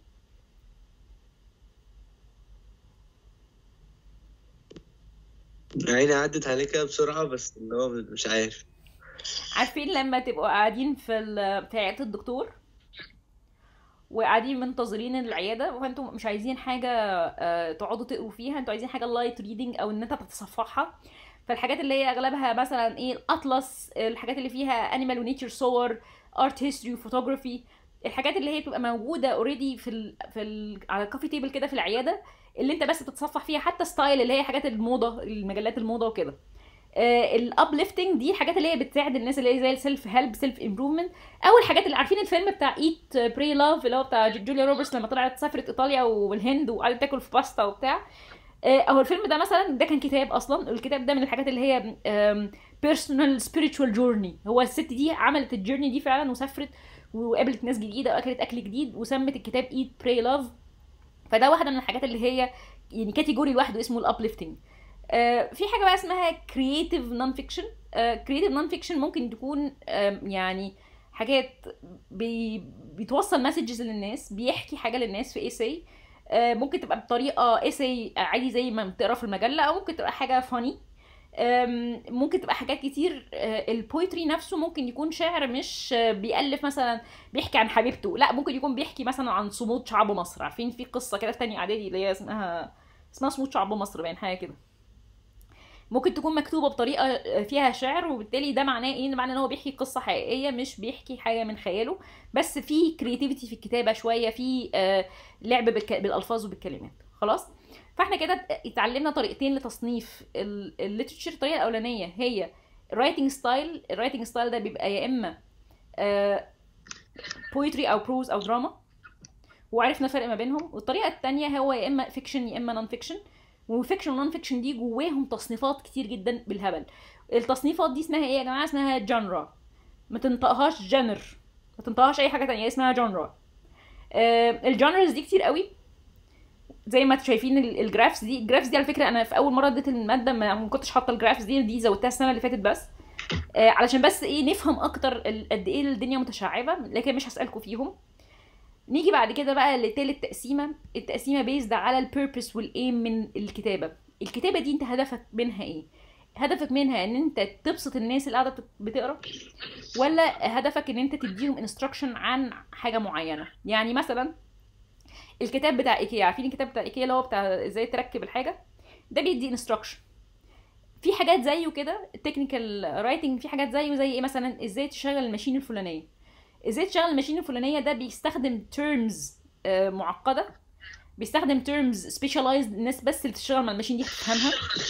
عيني عدت عليه كده بسرعة بس اللي هو مش عارف عارفين لما تبقوا قاعدين في ال- في عياده الدكتور وقاعدين منتظرين العياده وانتم مش عايزين حاجه آه، تقعدوا تقروا فيها انتوا عايزين حاجه لايت ريدنج او ان انت تتصفحها فالحاجات اللي هي اغلبها مثلا ايه الاطلس الحاجات اللي فيها انيمال ونيتشر صور ارت هيستوري وفوتوغرافي الحاجات اللي هي بتبقى موجوده اوريدي في ال في ال على الكافي تيبل كده في العياده اللي انت بس بتتصفح فيها حتى ستايل اللي هي حاجات الموضه المجلات الموضه وكده الابليفتنج دي الحاجات اللي هي بتساعد الناس اللي هي زي السيلف هيلب سيلف امبروفمنت او الحاجات اللي عارفين الفيلم بتاع ايت بري لاف اللي هو بتاع جوليا روبرتس لما طلعت سافرت ايطاليا والهند وقعدت تاكل في باستا وبتاع آه، اهو الفيلم ده مثلا ده كان كتاب اصلا الكتاب ده من الحاجات اللي هي بيرسونال سبيريتشوال جورني هو الست دي عملت الجورني دي فعلا وسافرت وقابلت ناس جديده واكلت اكل جديد وسمت الكتاب ايت براي لاف فده واحده من الحاجات اللي هي يعني كاتيجوري لوحده اسمه الابليفتنج في حاجه بقى اسمها كرييتيف نون فيكشن كرييتيف نون فيكشن ممكن تكون آه، يعني حاجات بي بيتوصل مسجز للناس بيحكي حاجه للناس في ايساي ممكن تبقى بطريقه ايساي عادي زي ما بتقرا في المجله او ممكن تبقى حاجه فاني ممكن تبقى حاجات كتير البويتري نفسه ممكن يكون شعر مش آه، بيألف مثلا بيحكي عن حبيبته لا ممكن يكون بيحكي مثلا عن صمود شعب مصر عارفين في قصه كده في تانية اعدادي اللي هي اسمها اسمها صمود شعب مصر باين حاجه كده ممكن تكون مكتوبه بطريقه فيها شعر وبالتالي ده معناه ايه معناه ان هو بيحكي قصه حقيقيه مش بيحكي حاجه من خياله بس في كرياتيفيتي في الكتابه شويه في آه، لعب بالك- بالالفاظ وبالكلمات خلاص فاحنا كده اتعلمنا طريقتين لتصنيف الليترشر الطريقه الاولانيه هي رايتنج ستايل الرايتنج ستايل ده بيبقى يا اما بويتري او بروز او دراما وعرفنا الفرق ما بينهم والطريقه الثانيه هو يا اما فيكشن يا اما نون فيكشن وفيكشن ونون فيكشن دي جواهم تصنيفات كتير جدا بالهبل التصنيفات دي اسمها ايه يا جماعه اسمها جانرا ما تنطقهاش جنر ما تنطقهاش اي حاجه تانية اسمها جانرا آه الجانرز دي كتير قوي زي ما انتوا شايفين ال- الجرافس دي الجرافس دي على فكره انا في اول مره اديت الماده ما ما كنتش حاطه الجرافس دي دي زودتها السنه اللي فاتت بس آه علشان بس ايه نفهم اكتر ال- قد ايه الدنيا متشعبه لكن مش هسالكم فيهم نيجي بعد كده بقى لتالت تقسيمه التقسيمه بيزد على البيربس والايم من الكتابه الكتابه دي انت هدفك منها ايه هدفك منها ان انت تبسط الناس اللي قاعده بت- بتقرا ولا هدفك ان انت تديهم انستراكشن عن حاجه معينه يعني مثلا الكتاب بتاع ايكيا عارفين الكتاب بتاع ايكيا اللي هو بتاع ازاي تركب الحاجه ده بيدي انستراكشن في حاجات زيه كده التكنيكال رايتنج في حاجات زيه زي ايه مثلا ازاي تشغل الماشين الفلانيه ازاي تشغل الماشين الفلانيه ده بيستخدم تيرمز معقده بيستخدم تيرمز سبيشاليزد الناس بس اللي بتشتغل مع الماشين دي بتفهمها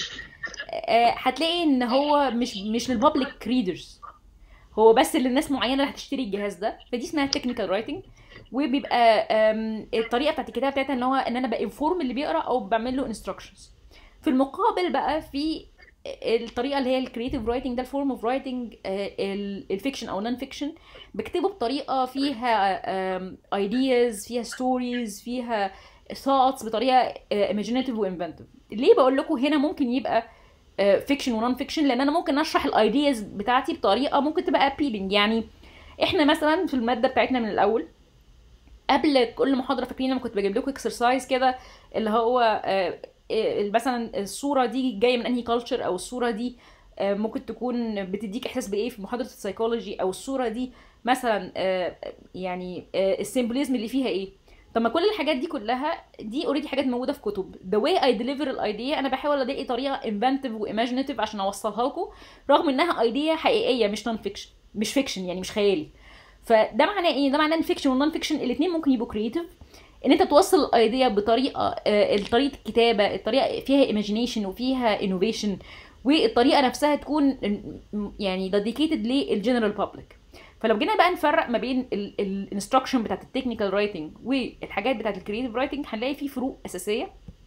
آه، هتلاقي ان هو مش مش للبابليك ريدرز هو بس للناس معينه اللي هتشتري الجهاز ده فدي اسمها تكنيكال رايتنج وبيبقى آم، الطريقه بتاعت الكتابه بتاعتها ان هو ان انا بانفورم اللي بيقرا او بعمل له انستراكشنز في المقابل بقى في الطريقه اللي هي الكريتيف رايتنج ده الفورم اوف رايتنج الفيكشن او نون فيكشن بكتبه بطريقه فيها ايدياز فيها ستوريز فيها ثوتس بطريقه ايماجينيتيف وانفنتيف ليه بقول لكم هنا ممكن يبقى فيكشن ونون فيكشن لان انا ممكن اشرح الايدياز بتاعتي بطريقه ممكن تبقى ابيلينج يعني احنا مثلا في الماده بتاعتنا من الاول قبل كل محاضره فاكرين لما كنت بجيب لكم اكسرسايز كده اللي هو آه، آه، مثلا الصوره دي جايه من انهي كلتشر او الصوره دي آه، ممكن تكون بتديك احساس بايه في محاضره السايكولوجي او الصوره دي مثلا آه، يعني آه، السيمبوليزم اللي فيها ايه طب ما كل الحاجات دي كلها دي اوريدي حاجات موجوده في كتب the way I deliver الايديا انا بحاول الاقي طريقه inventive وايماجينيتيف عشان اوصلها لكم رغم انها ايديا حقيقيه مش نون فيكشن مش فيكشن يعني مش خيالي فده معناه ايه ده معناه ان الفيكشن والنون فيكشن الاثنين ممكن يبقوا كرييتيف ان انت توصل الايديا بطريقه آه، طريقه الكتابه الطريقه فيها ايماجينيشن وفيها انوفيشن والطريقه نفسها تكون م- يعني ديديكيتد للجنرال بابليك فلو جينا بقى نفرق ما بين الانستراكشن بتاعت التكنيكال رايتنج والحاجات بتاعت الكريتيف رايتنج هنلاقي في فروق اساسيه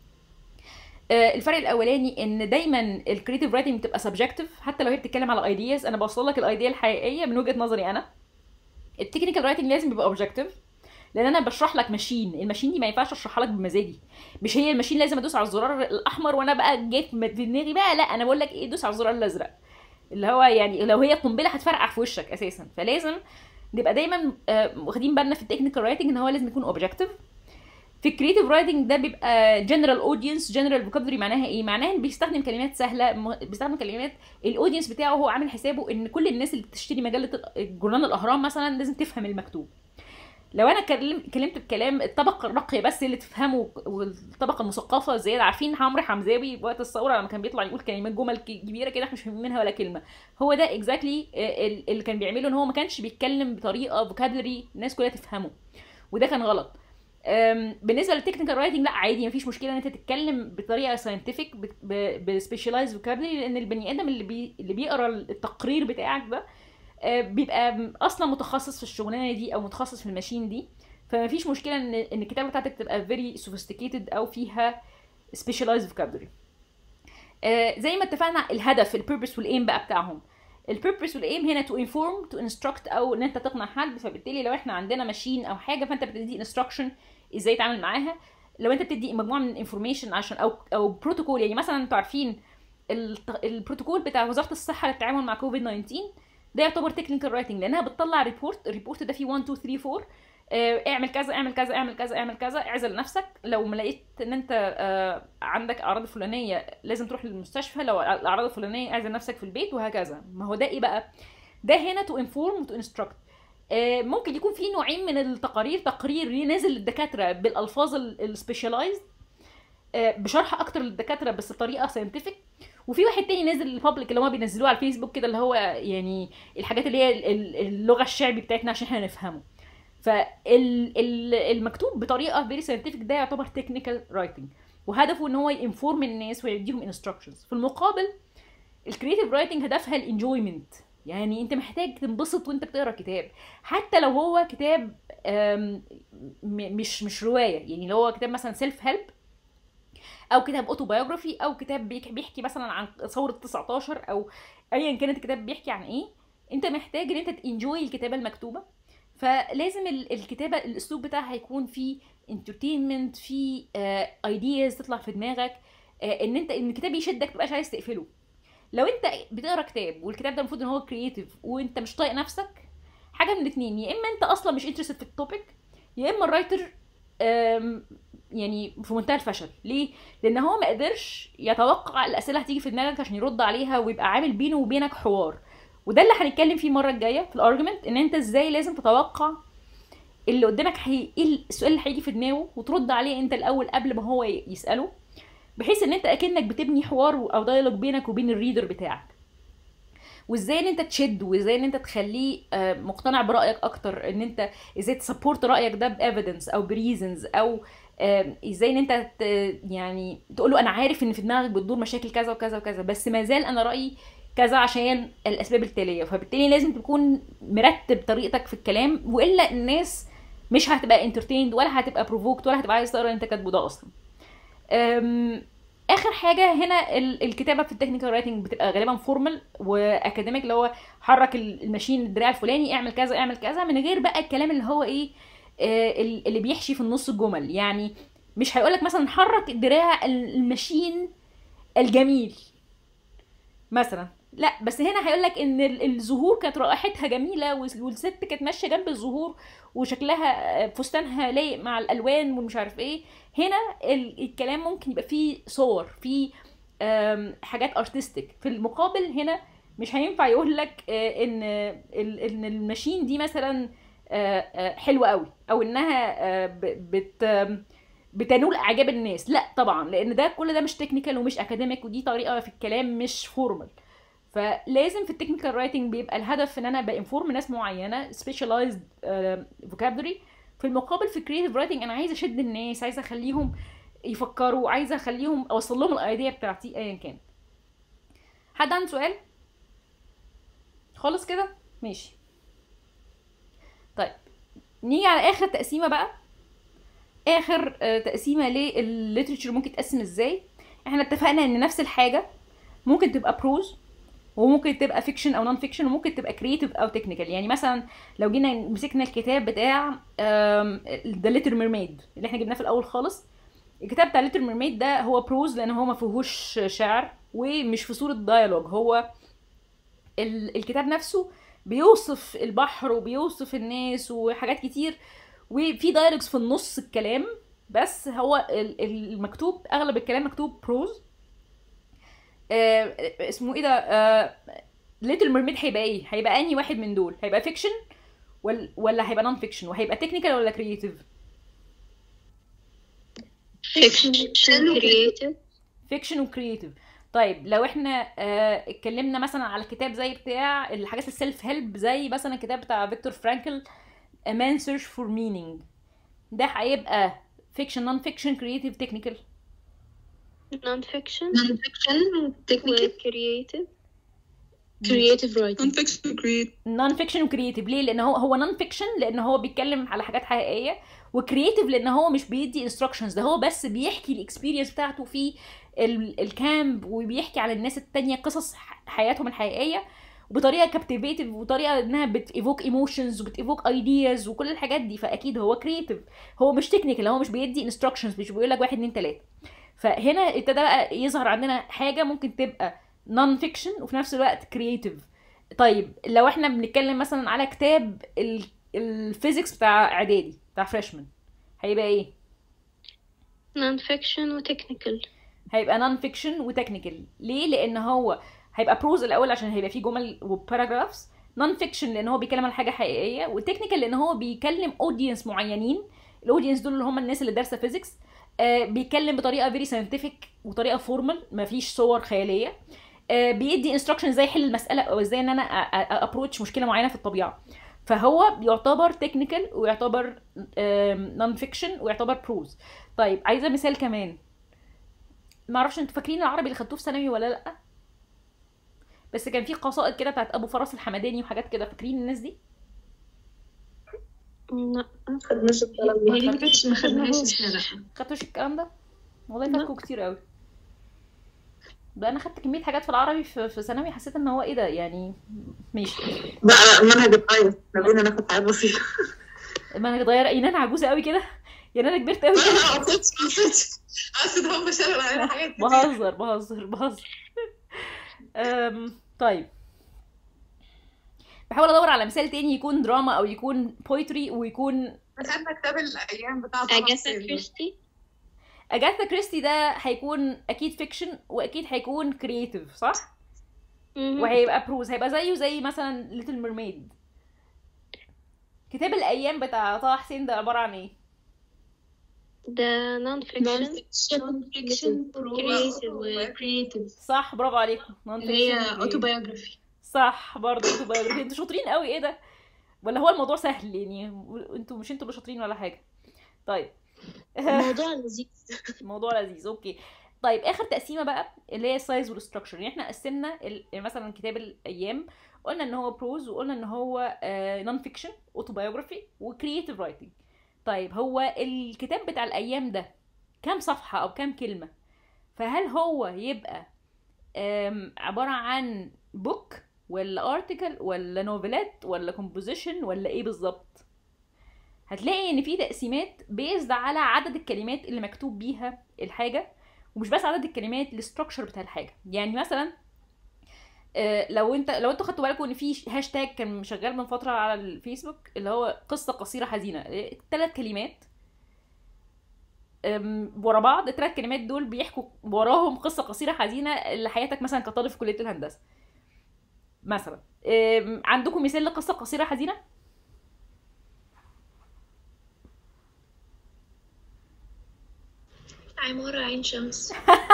آه، الفرق الاولاني ان دايما الكريتيف رايتنج بتبقى سبجكتيف حتى لو هي بتتكلم على ايدياز انا بوصل لك الايديا الحقيقيه من وجهه نظري انا التكنيكال رايتنج لازم يبقى اوبجكتيف لان انا بشرح لك ماشين الماشين دي ما ينفعش اشرحها لك بمزاجي مش هي الماشين لازم ادوس على الزرار الاحمر وانا بقى جيت في دماغي بقى لا انا بقول لك ايه دوس على الزرار الازرق اللي هو يعني لو هي قنبله هتفرقع في وشك اساسا فلازم نبقى دايما آه، واخدين بالنا في التكنيكال رايتنج ان هو لازم يكون اوبجكتيف في الكريتيف رايتنج ده بيبقى جنرال اودينس جنرال فوكابلري معناها ايه معناها ان بيستخدم كلمات سهله م- بيستخدم كلمات الاودينس بتاعه هو عامل حسابه ان كل الناس اللي بتشتري مجله جورنال الاهرام مثلا لازم تفهم المكتوب لو انا كلم- كلمت بكلام الطبقه الراقيه بس اللي تفهمه والطبقه المثقفه زياده عارفين عمرو حمزاوي وقت الثوره لما كان بيطلع يقول كلمات جمل ك- كبيره كده احنا مش فاهمين منها ولا كلمه هو ده اكزاكتلي اللي كان بيعمله ان هو ما كانش بيتكلم بطريقه فوكابلري الناس كلها تفهمه وده كان غلط أم، بالنسبه للتكنيكال رايتنج لا عادي مفيش مشكله ان انت تتكلم بطريقه ساينتفك بسبيشاليز فوكابلري لان البني ادم اللي بي اللي بيقرا التقرير بتاعك ده آه، بيبقى م- اصلا متخصص في الشغلانه دي او متخصص في الماشين دي فما فيش مشكله ان ان الكتابه بتاعتك تبقى فيري سوفيستيكيتد او فيها سبيشاليز فوكابلري زي ما اتفقنا الهدف البيربس والايم بقى بتاعهم البيربس والايم هنا تو انفورم تو انستراكت او ان انت تقنع حد فبالتالي لو احنا عندنا ماشين او حاجه فانت بتدي انستراكشن ازاي يتعامل معاها لو انت بتدي مجموعه من الانفورميشن عشان او او بروتوكول يعني مثلا انتوا عارفين الت- البروتوكول بتاع وزاره الصحه للتعامل مع كوفيد 19 ده يعتبر تكنيكال رايتنج لانها بتطلع ريبورت الريبورت ده فيه 1 2 3 4 آه، اعمل كذا اعمل كذا اعمل كذا اعمل كذا اعزل نفسك لو ما لقيت ان انت آه، عندك اعراض الفلانيه لازم تروح للمستشفى لو الاعراض الفلانيه اعزل نفسك في البيت وهكذا ما هو ده ايه بقى ده هنا تو انفورم تو انستراكت ممكن يكون في نوعين من التقارير تقرير نازل للدكاتره بالالفاظ السبيشاليزد بشرح اكتر للدكاتره بس بطريقه ساينتفك وفي واحد تاني نازل للبابليك اللي هو بينزلوه على الفيسبوك كده اللي هو يعني الحاجات اللي هي ال- ال- اللغه الشعبي بتاعتنا عشان احنا نفهمه فالمكتوب بطريقه فيري ساينتفك ده يعتبر تكنيكال رايتنج وهدفه ان هو ينفورم الناس ويديهم انستراكشنز في المقابل الكريتيف رايتنج هدفها الانجويمنت يعني انت محتاج تنبسط وانت بتقرا كتاب حتى لو هو كتاب آم، م- مش مش روايه يعني لو هو كتاب مثلا سيلف هيلب او كتاب اوتوبايوجرافي او كتاب بيك- بيحكي مثلا عن ثوره 19 او ايا كان الكتاب بيحكي عن ايه انت محتاج ان انت تنجوي الكتابه المكتوبه فلازم ال- الكتابه الاسلوب بتاعها هيكون فيه انترتينمنت فيه ايدياز تطلع في دماغك آه، ان انت ان الكتاب يشدك متبقاش عايز تقفله لو انت بتقرا كتاب والكتاب ده المفروض ان هو كرييتيف وانت مش طايق نفسك حاجه من الاثنين يا اما انت اصلا مش انترستد في التوبيك يا اما الرايتر آم، يعني في منتهى الفشل ليه لان هو ما قدرش يتوقع الاسئله هتيجي في دماغك عشان يرد عليها ويبقى عامل بينه وبينك حوار وده اللي هنتكلم فيه المره الجايه في الارجيومنت ان انت ازاي لازم تتوقع اللي قدامك هي ايه السؤال اللي هيجي في دماغه وترد عليه انت الاول قبل ما هو ي- يساله بحيث ان انت اكنك بتبني حوار او دايلوج بينك وبين الريدر بتاعك وازاي ان انت تشد وازاي ان انت تخليه آه، مقتنع برايك اكتر ان انت ازاي تسبورت رايك ده بافيدنس او بريزنز او آه، ازاي ان انت ت- يعني تقول له انا عارف ان في دماغك بتدور مشاكل كذا وكذا وكذا بس ما زال انا رايي كذا عشان الاسباب التاليه فبالتالي لازم تكون مرتب طريقتك في الكلام والا الناس مش هتبقى انترتيند ولا هتبقى بروفوكت ولا هتبقى عايز تقرا اللي انت كاتبه ده اصلا أم، اخر حاجه هنا ال- الكتابه في التكنيكال رايتنج بتبقى غالبا فورمال واكاديميك اللي هو حرك ال- الماشين الدراع الفلاني اعمل كذا اعمل كذا من غير بقى الكلام اللي هو ايه آه، ال- اللي بيحشي في النص الجمل يعني مش هيقولك مثلا حرك دراع ال- الماشين الجميل مثلا لا بس هنا هيقول لك ان ال- الزهور كانت رائحتها جميله وال- والست كانت ماشيه جنب الزهور وشكلها آه، فستانها لايق مع الالوان ومش عارف ايه هنا ال- الكلام ممكن يبقى فيه صور فيه آم، حاجات ارتستيك في المقابل هنا مش هينفع يقول لك آه، ان ال- ان الماشين دي مثلا آه، آه، حلوه قوي او انها آه، ب- بت آم، بتنول اعجاب الناس لا طبعا لان ده كل ده مش تكنيكال ومش اكاديميك ودي طريقه في الكلام مش فورمال فلازم في التكنيكال رايتنج بيبقى الهدف ان انا بانفورم ناس معينه سبيشاليزد فوكابلري في المقابل في كريتيف رايتنج انا عايزه اشد الناس عايزه اخليهم يفكروا عايزه اخليهم اوصل لهم الايديا بتاعتي ايا كان حد عنده سؤال خالص كده ماشي طيب نيجي على اخر تقسيمه بقى اخر آه، تقسيمه للليترشر ممكن تقسم ازاي احنا اتفقنا ان نفس الحاجه ممكن تبقى بروز وممكن تبقى فيكشن او نون فيكشن وممكن تبقى كرييتيف او تكنيكال يعني مثلا لو جينا مسكنا الكتاب بتاع ذا ليتر ميرميد اللي احنا جبناه في الاول خالص الكتاب بتاع ليتر ميرميد ده هو بروز لان هو ما فيهوش شعر ومش في صوره دايالوج هو ال- الكتاب نفسه بيوصف البحر وبيوصف الناس وحاجات كتير وفي دايلوجز في النص الكلام بس هو ال- ال- المكتوب اغلب الكلام مكتوب بروز آه اسمه ايه ده آه ليتل ميرميد هيبقى ايه هيبقى انهي واحد من دول هيبقى فيكشن ولا ولا هيبقى نون فيكشن وهيبقى تكنيكال ولا كرييتيف Fiction creative. فيكشن وكرييتيف طيب لو احنا آه اتكلمنا مثلا على كتاب زي بتاع الحاجات السيلف هيلب زي مثلا الكتاب بتاع فيكتور فرانكل A Man Search for Meaning ده هيبقى فيكشن نون فيكشن كرييتيف تكنيكال Non-fiction. non-fiction technical Creative. creative writing non-fiction create نون فيكشن وكرييتيف ليه لان هو هو نون فيكشن لان هو بيتكلم على حاجات حقيقيه وكرييتيف لان هو مش بيدي انستراكشنز ده هو بس بيحكي الاكسبيرينس بتاعته في ال- الكامب وبيحكي على الناس التانية قصص ح- حياتهم الحقيقيه وبطريقه كابتيفيتيف وطريقه انها بتيفوك ايموشنز وبتيفوك ايدياز وكل الحاجات دي فاكيد هو كرييتيف هو مش تكنيكال هو مش بيدي انستراكشنز مش بيقول لك واحد اتنين تلاته فهنا ابتدى بقى يظهر عندنا حاجه ممكن تبقى نون فيكشن وفي نفس الوقت كرييتيف طيب لو احنا بنتكلم مثلا على كتاب ال- الفيزيكس بتاع اعدادي بتاع فريشمان هيبقى ايه Non-fiction و technical. هيبقى نون فيكشن وتكنيكال ليه لان هو هيبقى بروز الاول عشان هيبقى فيه جمل وباراجرافز نون فيكشن لان هو بيتكلم عن حاجه حقيقيه وتكنيكال لان هو بيكلم اودينس معينين الاودينس دول اللي هم الناس اللي دارسه فيزيكس آه بيتكلم بطريقه فيري ساينتفك وطريقه فورمال مفيش صور خياليه آه بيدي انستراكشن ازاي احل المساله او ازاي ان انا ابروتش مشكله معينه في الطبيعه فهو يعتبر تكنيكال ويعتبر نون فيكشن ويعتبر بروز طيب عايزه مثال كمان ما اعرفش انتوا فاكرين العربي اللي خدتوه في ثانوي ولا لا بس كان في قصائد كده بتاعت ابو فراس الحمداني وحاجات كده فاكرين الناس دي لا خدناش الكلام ده هي ما خدناهاش لا خدتوش الكلام ده والله فاتكوا كتير قوي ده انا خدت كميه حاجات في العربي في في ثانوي حسيت ان هو ايه ده يعني ماشي بقى المنهج اتغير خلينا ناخد حاجات بسيطة المنهج اتغير ايه انا عجوزه قوي كده يعني انا كبرت قوي لا كده ما قصدتش ما قصدتش قصد هم شغل علينا حاجات كتير بهزر بهزر بهزر أم، طيب بحاول ادور على مثال تاني يكون دراما او يكون بويتري ويكون خدنا كتاب الايام بتاع طه أجاثا حسين. كريستي اجاثا كريستي ده هيكون اكيد فيكشن واكيد هيكون كرييتيف صح مهم. وهيبقى بروز هيبقى زيه زي مثلا ليتل ميرميد كتاب الايام بتاع طه حسين ده عباره عن ايه ده non-fiction Non-fiction, creative و- creative صح برافو عليكم Non اللي هي fiction. autobiography صح برضه autobiography انتوا شاطرين قوي ايه ده ولا هو الموضوع سهل يعني انتوا مش انتوا اللي شاطرين ولا حاجه طيب الموضوع لذيذ الموضوع لذيذ اوكي طيب اخر تقسيمه بقى اللي هي السايز والستراكشر يعني احنا قسمنا ال- مثلا كتاب الايام قلنا ان هو بروز وقلنا ان هو نون فيكشن اوتوبايوجرافي وكرييتيف رايتنج طيب هو الكتاب بتاع الايام ده كام صفحه او كام كلمه فهل هو يبقى آم، عباره عن بوك ولا ارتكل ولا نوفلات ولا كومبوزيشن ولا ايه بالظبط هتلاقي ان في تقسيمات بيزد على عدد الكلمات اللي مكتوب بيها الحاجه ومش بس عدد الكلمات الاستراكشر بتاع الحاجه يعني مثلا آه، لو انت لو انتوا خدتوا بالكم ان في هاشتاج كان شغال من فتره على الفيسبوك اللي هو قصه قصيره حزينه ثلاث كلمات أم، ورا بعض الثلاث كلمات دول بيحكوا وراهم قصه قصيره حزينه لحياتك مثلا كطالب في كليه الهندسه مثلا أم، عندكم مثال لقصه قصيره حزينه عمارة عين شمس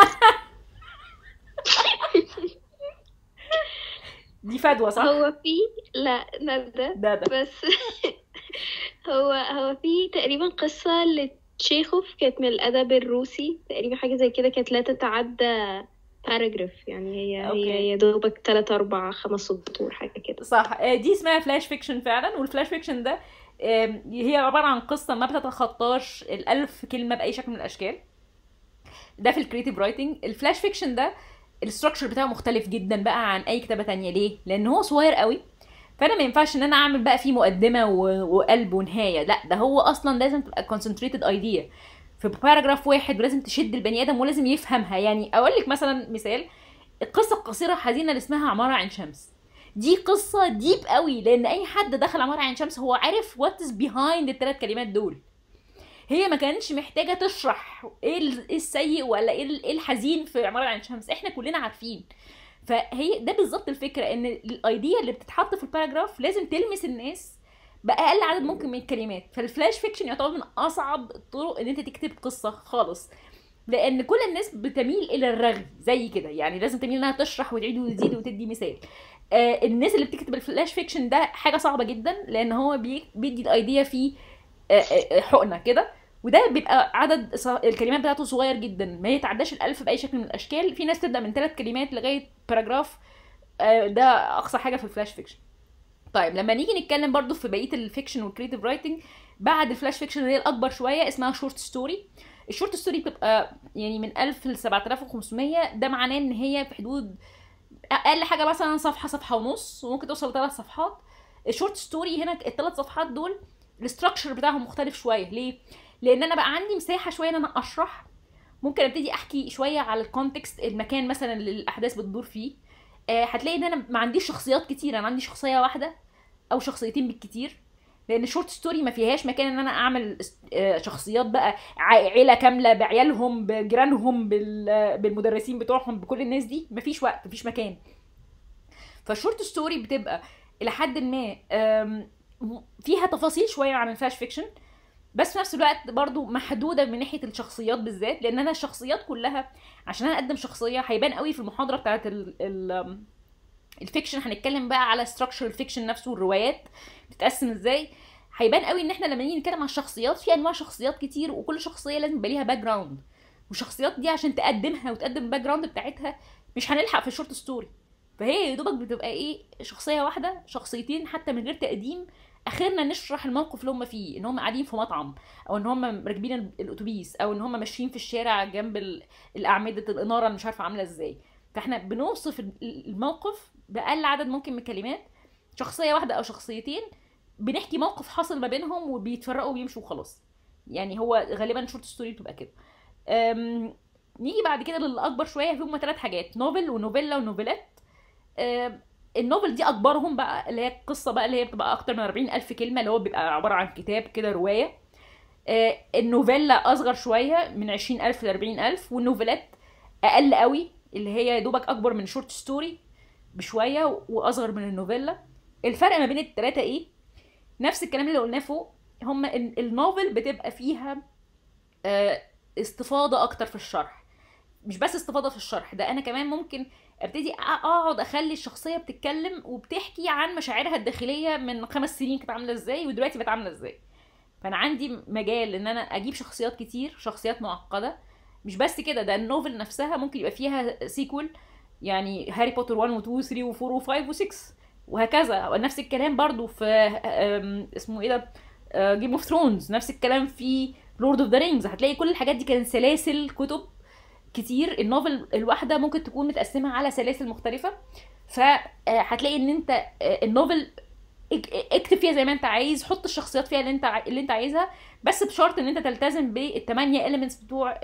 دي فدوى صح هو في لا ده ده ده ده بس هو هو في تقريبا قصة لتشيخوف كانت من الأدب الروسي تقريبا حاجة زي كده كانت لا تتعدى باراجراف يعني هي أوكي. هي يا دوبك تلات أربع خمس سطور حاجة كده صح آه، دي اسمها فلاش فيكشن فعلا والفلاش فيكشن ده آم، هي عباره عن قصه ما بتتخطاش الألف كلمه باي شكل من الاشكال ده في الكريتيف رايتنج الفلاش فيكشن ده الاستراكشر بتاعه مختلف جدا بقى عن اي كتابه تانية ليه لان هو صغير قوي فانا ما ينفعش ان انا اعمل بقى فيه مقدمه و- وقلب ونهايه لا ده هو اصلا لازم تبقى concentrated ايديا في باراجراف واحد ولازم تشد البني ادم ولازم يفهمها يعني اقول لك مثلا مثال القصه القصيره الحزينه اللي اسمها عماره عين شمس دي قصه ديب قوي لان اي حد دخل عماره عين شمس هو عارف وات از بيهايند الثلاث كلمات دول هي ما كانتش محتاجه تشرح ايه ال- إيه السيء ولا ايه ال- إيه الحزين في عماره عين شمس احنا كلنا عارفين فهي ده بالظبط الفكره ان الايديا اللي بتتحط في الباراجراف لازم تلمس الناس باقل عدد ممكن من الكلمات فالفلاش فيكشن يعتبر من اصعب الطرق ان انت تكتب قصه خالص لان كل الناس بتميل الى الرغي زي كده يعني لازم تميل انها تشرح وتعيد وتزيد وتدي مثال آه الناس اللي بتكتب الفلاش فيكشن ده حاجه صعبه جدا لان هو بي- بيدي الايديا فيه آه، آه، حقنه كده وده بيبقى عدد ص- الكلمات بتاعته صغير جدا ما يتعداش الالف باي شكل من الاشكال في ناس تبدا من ثلاث كلمات لغايه باراجراف آه، ده اقصى حاجه في الفلاش فيكشن طيب لما نيجي نتكلم برضو في بقيه الفيكشن والكريتيف رايتنج بعد الفلاش فيكشن اللي هي الاكبر شويه اسمها شورت ستوري الشورت ستوري بتبقى يعني من 1000 ل 7500 ده معناه ان هي في حدود اقل حاجه مثلا صفحه صفحه ونص وممكن توصل لثلاث صفحات الشورت ستوري هنا الثلاث صفحات دول الاستراكشر بتاعهم مختلف شويه ليه لان انا بقى عندي مساحه شويه ان انا اشرح ممكن ابتدي احكي شويه على الكونتكست المكان مثلا اللي الاحداث بتدور فيه آه هتلاقي ان انا ما عنديش شخصيات كتير انا عندي شخصيه واحده او شخصيتين بالكتير لان الشورت ستوري ما فيهاش مكان ان انا اعمل اس- آه، شخصيات بقى ع- عيله كامله بعيالهم بجيرانهم بال- بالمدرسين بتوعهم بكل الناس دي مفيش وقت مفيش مكان فالشورت ستوري بتبقى الى حد ما آم، م- فيها تفاصيل شويه عن الفلاش فيكشن بس في نفس الوقت برضو محدوده من ناحيه الشخصيات بالذات لان انا الشخصيات كلها عشان انا اقدم شخصيه هيبان قوي في المحاضره بتاعت ال ال الفيكشن هنتكلم بقى على ستراكشر الفيكشن نفسه والروايات بتتقسم ازاي هيبان قوي ان احنا لما نيجي نتكلم عن الشخصيات في انواع شخصيات كتير وكل شخصيه لازم يبقى ليها باك جراوند والشخصيات دي عشان تقدمها وتقدم الباك جراوند بتاعتها مش هنلحق في الشورت ستوري فهي يا دوبك بتبقى ايه شخصيه واحده شخصيتين حتى من غير تقديم اخرنا نشرح الموقف اللي هم فيه ان هم قاعدين في مطعم او ان هم راكبين ال- الاتوبيس او ان هم ماشيين في الشارع جنب ال- الاعمده الاناره اللي مش عارفه عامله ازاي فاحنا بنوصف ال- الموقف باقل عدد ممكن من الكلمات شخصيه واحده او شخصيتين بنحكي موقف حصل ما بينهم وبيتفرقوا وبيمشوا وخلاص يعني هو غالبا شورت ستوري بتبقى كده أم، نيجي بعد كده للاكبر شويه هم ثلاث حاجات نوفل ونوفيلا ونوفيلات أم، النوفل دي اكبرهم بقى اللي هي القصه بقى اللي هي بتبقى اكتر من 40 الف كلمه اللي هو بيبقى عباره عن كتاب كده روايه آه، النوفيلا اصغر شويه من 20000 ل 40000 والنوفيلات اقل قوي اللي هي يا دوبك اكبر من شورت ستوري بشويه واصغر من النوفيلا الفرق ما بين الثلاثه ايه نفس الكلام اللي قلناه فوق هم ال- النوفل بتبقى فيها آه، استفاضه اكتر في الشرح مش بس استفاضه في الشرح ده انا كمان ممكن ابتدي أ- اقعد اخلي الشخصيه بتتكلم وبتحكي عن مشاعرها الداخليه من خمس سنين كانت عامله ازاي ودلوقتي بقت عامله ازاي فانا عندي مجال ان انا اجيب شخصيات كتير شخصيات معقده مش بس كده ده النوفل نفسها ممكن يبقى فيها سيكول يعني هاري بوتر 1 و 2 و 3 و 4 و 5 و 6 وهكذا نفس الكلام برضو في أم، اسمه ايه ده جيم اوف ثرونز نفس الكلام في لورد اوف ذا رينجز هتلاقي كل الحاجات دي كانت سلاسل كتب كتير النوفل الواحده ممكن تكون متقسمه على سلاسل مختلفه فهتلاقي ان انت آه، النوفل اك- اكتب فيها زي ما انت عايز حط الشخصيات فيها اللي انت ع- اللي انت عايزها بس بشرط ان انت تلتزم بالثمانيه اليمنتس بتوع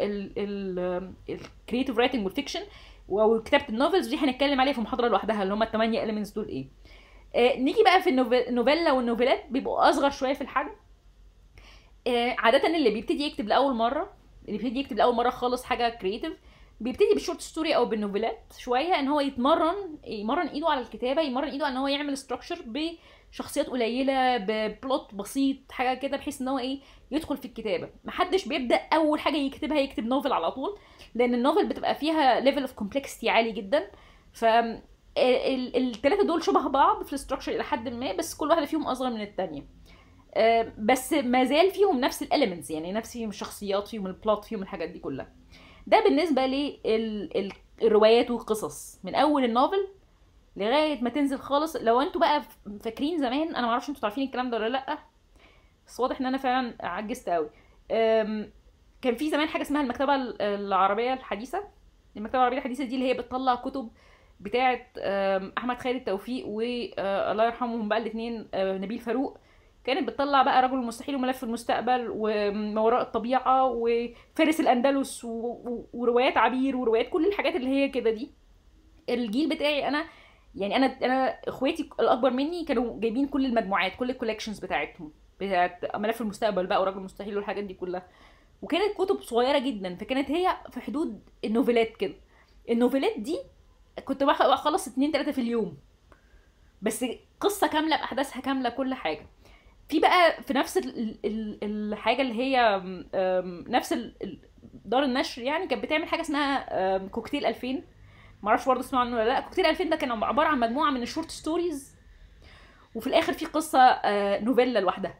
الكريتيف رايتنج والفيكشن وكتابه النوفلز دي هنتكلم عليها في محاضره لوحدها اللي هم الثمانيه اليمنتس دول ايه آه، نيجي بقى في النوفل- النوفيلا والنوفيلات بيبقوا اصغر شويه في الحجم آه، عاده اللي بيبتدي يكتب لاول مره اللي بيبتدي يكتب لاول مره خالص حاجه كريتيف بيبتدي بالشورت ستوري او بالنوفيلات شويه ان هو يتمرن يمرن ايده على الكتابه يمرن ايده على ان هو يعمل ستراكشر بشخصيات قليله ببلوت بسيط حاجه كده بحيث ان هو ايه يدخل في الكتابه محدش بيبدا اول حاجه يكتبها يكتب نوفل على طول لان النوفل بتبقى فيها ليفل اوف كومبلكسيتي عالي جدا ف الثلاثه دول شبه بعض في الاستراكشر الى حد ما بس كل واحده فيهم اصغر من الثانيه بس ما زال فيهم نفس الاليمنتس يعني نفس فيهم الشخصيات فيهم البلوت فيهم الحاجات دي كلها ده بالنسبه للروايات والقصص من اول النوفل لغايه ما تنزل خالص لو انتوا بقى فاكرين زمان انا ما اعرفش انتوا عارفين الكلام ده ولا لا بس واضح ان انا فعلا عجزت قوي أم، كان في زمان حاجه اسمها المكتبه العربيه الحديثه المكتبه العربيه الحديثه دي اللي هي بتطلع كتب بتاعه أم، احمد خالد توفيق والله يرحمهم بقى الاثنين نبيل فاروق كانت بتطلع بقى رجل المستحيل وملف المستقبل وما وراء الطبيعه وفارس الاندلس و- و- وروايات عبير وروايات كل الحاجات اللي هي كده دي الجيل بتاعي انا يعني انا انا اخواتي الاكبر مني كانوا جايبين كل المجموعات كل الكولكشنز بتاعتهم بتاعت ملف المستقبل بقى ورجل المستحيل والحاجات دي كلها وكانت كتب صغيره جدا فكانت هي في حدود النوفيلات كده النوفيلات دي كنت بخ- بخلص اتنين تلاته في اليوم بس قصه كامله باحداثها كامله كل حاجه في بقى في نفس ال ال ال الحاجه اللي هي أم، أم، نفس ال- ال- دار النشر يعني كانت بتعمل حاجه اسمها أم، كوكتيل 2000 معرفش برضه اسمعوا عنه ولا لا كوكتيل 2000 ده كان عباره عن مجموعه من الشورت ستوريز وفي الاخر في قصه آه، نوفيلا لوحدها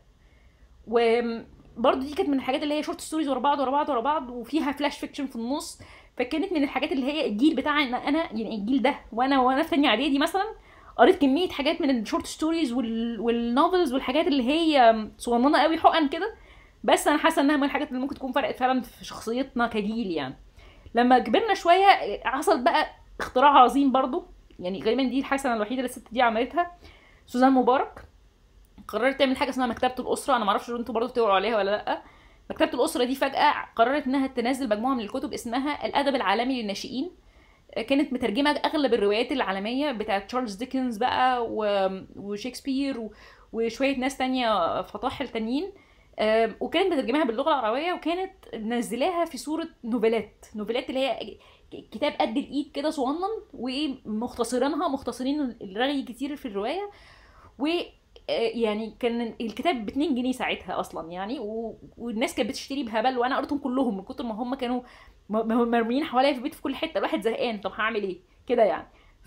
وبرضه دي كانت من الحاجات اللي هي شورت ستوريز ورا بعض ورا بعض ورا بعض وفيها فلاش فيكشن في النص فكانت من الحاجات اللي هي الجيل بتاعنا انا يعني الجيل ده وانا وانا في ثانيه اعدادي مثلا قريت كميه حاجات من الشورت ستوريز وال... والنوفلز والحاجات اللي هي صغننه قوي حقن كده بس انا حاسه انها من الحاجات اللي ممكن تكون فرقت فعلا في شخصيتنا كجيل يعني لما كبرنا شويه حصل بقى اختراع عظيم برضو يعني غالبا دي الحسنه الوحيده اللي الست دي عملتها سوزان مبارك قررت تعمل حاجه اسمها مكتبه الاسره انا ما اعرفش انتوا برضو بتقروا عليها ولا لا مكتبه الاسره دي فجاه قررت انها تنزل مجموعه من الكتب اسمها الادب العالمي للناشئين كانت مترجمه اغلب الروايات العالميه بتاعت تشارلز ديكنز بقى و- وشكسبير و- وشويه ناس تانية فطاحل تانيين آم، وكانت مترجماها باللغه العربيه وكانت منزلاها في صوره نوفيلات نوفيلات اللي هي ك- كتاب قد الايد كده صغنن ومختصرينها مختصرين الرغي كتير في الروايه و آه، يعني كان الكتاب ب 2 جنيه ساعتها اصلا يعني و... والناس كانت بتشتري بهبل وانا قريتهم كلهم من كتر ما هم كانوا م- م- مرميين حواليا في البيت في كل حته الواحد زهقان طب هعمل ايه كده يعني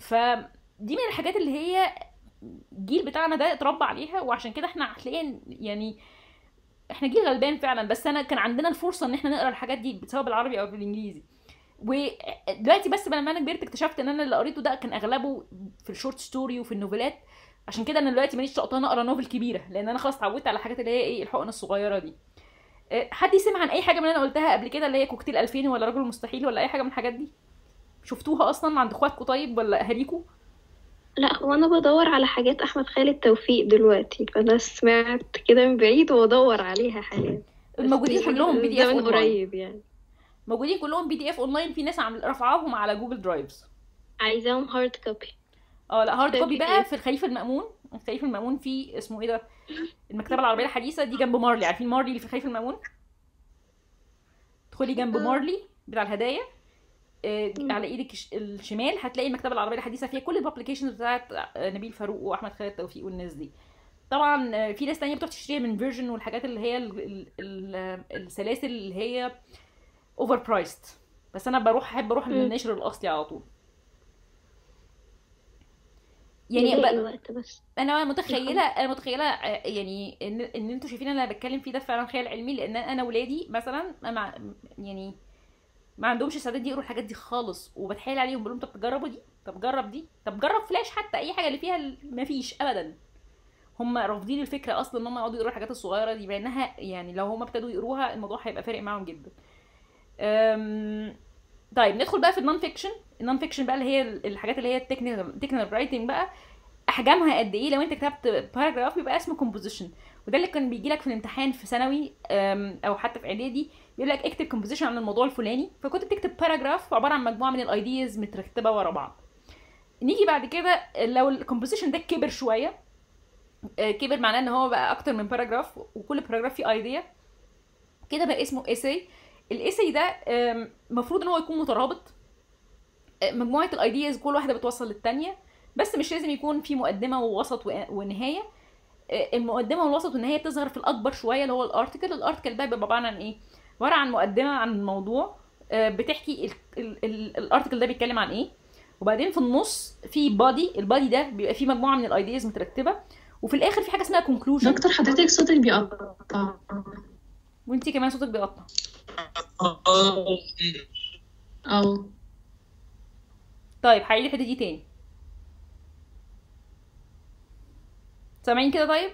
فدي من الحاجات اللي هي الجيل بتاعنا ده اتربى عليها وعشان كده احنا هتلاقي يعني احنا جيل غلبان فعلا بس انا كان عندنا الفرصه ان احنا نقرا الحاجات دي سواء بالعربي او بالانجليزي ودلوقتي بس لما انا كبرت اكتشفت ان انا اللي قريته ده كان اغلبه في الشورت ستوري وفي النوفيلات عشان كده انا دلوقتي ماليش طاقه اقرا نوفل كبيره لان انا خلاص اتعودت على الحاجات اللي هي ايه الحقن الصغيره دي أه، حد يسمع عن اي حاجه من اللي انا قلتها قبل كده اللي هي كوكتيل 2000 ولا رجل مستحيل ولا اي حاجه من الحاجات دي شفتوها اصلا عند اخواتكم طيب ولا اهاليكم لا هو انا بدور على حاجات احمد خالد توفيق دلوقتي فانا سمعت كده من بعيد وبدور عليها حاليا بس موجودين دي كلهم بي دي اف زمن اونلاين قريب يعني موجودين كلهم بي دي اف اونلاين في ناس عم رافعاهم على جوجل درايفز عايزاهم هارد كوبي اه لا هارد ده كوبي PDF. بقى في الخليفه المأمون الخليفه المأمون في اسمه ايه ده المكتبه العربيه الحديثه دي جنب مارلي عارفين مارلي اللي في الخليفه المأمون ادخلي جنب آه. مارلي بتاع الهدايا آه، مم. على ايدك الش- الشمال هتلاقي المكتبه العربيه الحديثه فيها كل الببليكيشنز بتاعت آه، نبيل فاروق واحمد خالد توفيق والناس دي طبعا آه، في ناس تانية بتروح تشتريها من فيرجن والحاجات اللي هي ال- ال- ال- السلاسل اللي هي اوفر برايست بس انا بروح احب اروح مم. للنشر الاصلي على طول يعني يلاقي ب- وقت بس انا متخيله انا متخيله آه، يعني ان ان انتوا شايفين اللي انا بتكلم فيه ده فعلا خيال علمي لان انا ولادي مثلا مع يعني ما عندهمش استعداد يقروا الحاجات دي خالص وبتحايل عليهم بقول لهم طب تجربوا دي طب جرب دي طب جرب فلاش حتى اي حاجه اللي فيها ال- مفيش ابدا هم رافضين الفكره اصلا ان هم يقعدوا يقروا الحاجات الصغيره دي لانها يعني لو هم ابتدوا يقروها الموضوع هيبقى فارق معاهم جدا أم... طيب ندخل بقى في النون فيكشن النون فيكشن بقى اللي هي الحاجات اللي هي التكنيكال تكنيكال رايتنج بقى احجامها قد ايه لو انت كتبت باراجراف بيبقى اسمه كومبوزيشن وده اللي كان بيجي لك في الامتحان في ثانوي أم، او حتى في اعدادي بيقول لك اكتب كومبوزيشن عن الموضوع الفلاني فكنت بتكتب باراجراف عباره عن مجموعه من الايدياز مترتبه ورا بعض نيجي بعد كده لو الكومبوزيشن ده كبر شويه آه، كبر معناه ان هو بقى اكتر من باراجراف وكل باراجراف فيه ايديا كده بقى اسمه ايساي الايساي ده المفروض ان هو يكون مترابط آه، مجموعه الايدياز كل واحده بتوصل للتانيه بس مش لازم يكون في مقدمه ووسط و- ونهايه آه، المقدمه والوسط والنهايه بتظهر في الاكبر شويه اللي هو الارتكل الارتكل ده بيبقى عباره عن ايه عباره عن مقدمه عن الموضوع آه، بتحكي ال- ال- ال- الارتكل ده بيتكلم عن ايه وبعدين في النص في بادي البادي ده بيبقى فيه مجموعه من الايدياز مترتبه وفي الاخر في حاجه اسمها كونكلوجن دكتور حضرتك صوتك بيقطع وانتي كمان صوتك بيقطع اه طيب هعيد الحته دي تاني سامعين كده طيب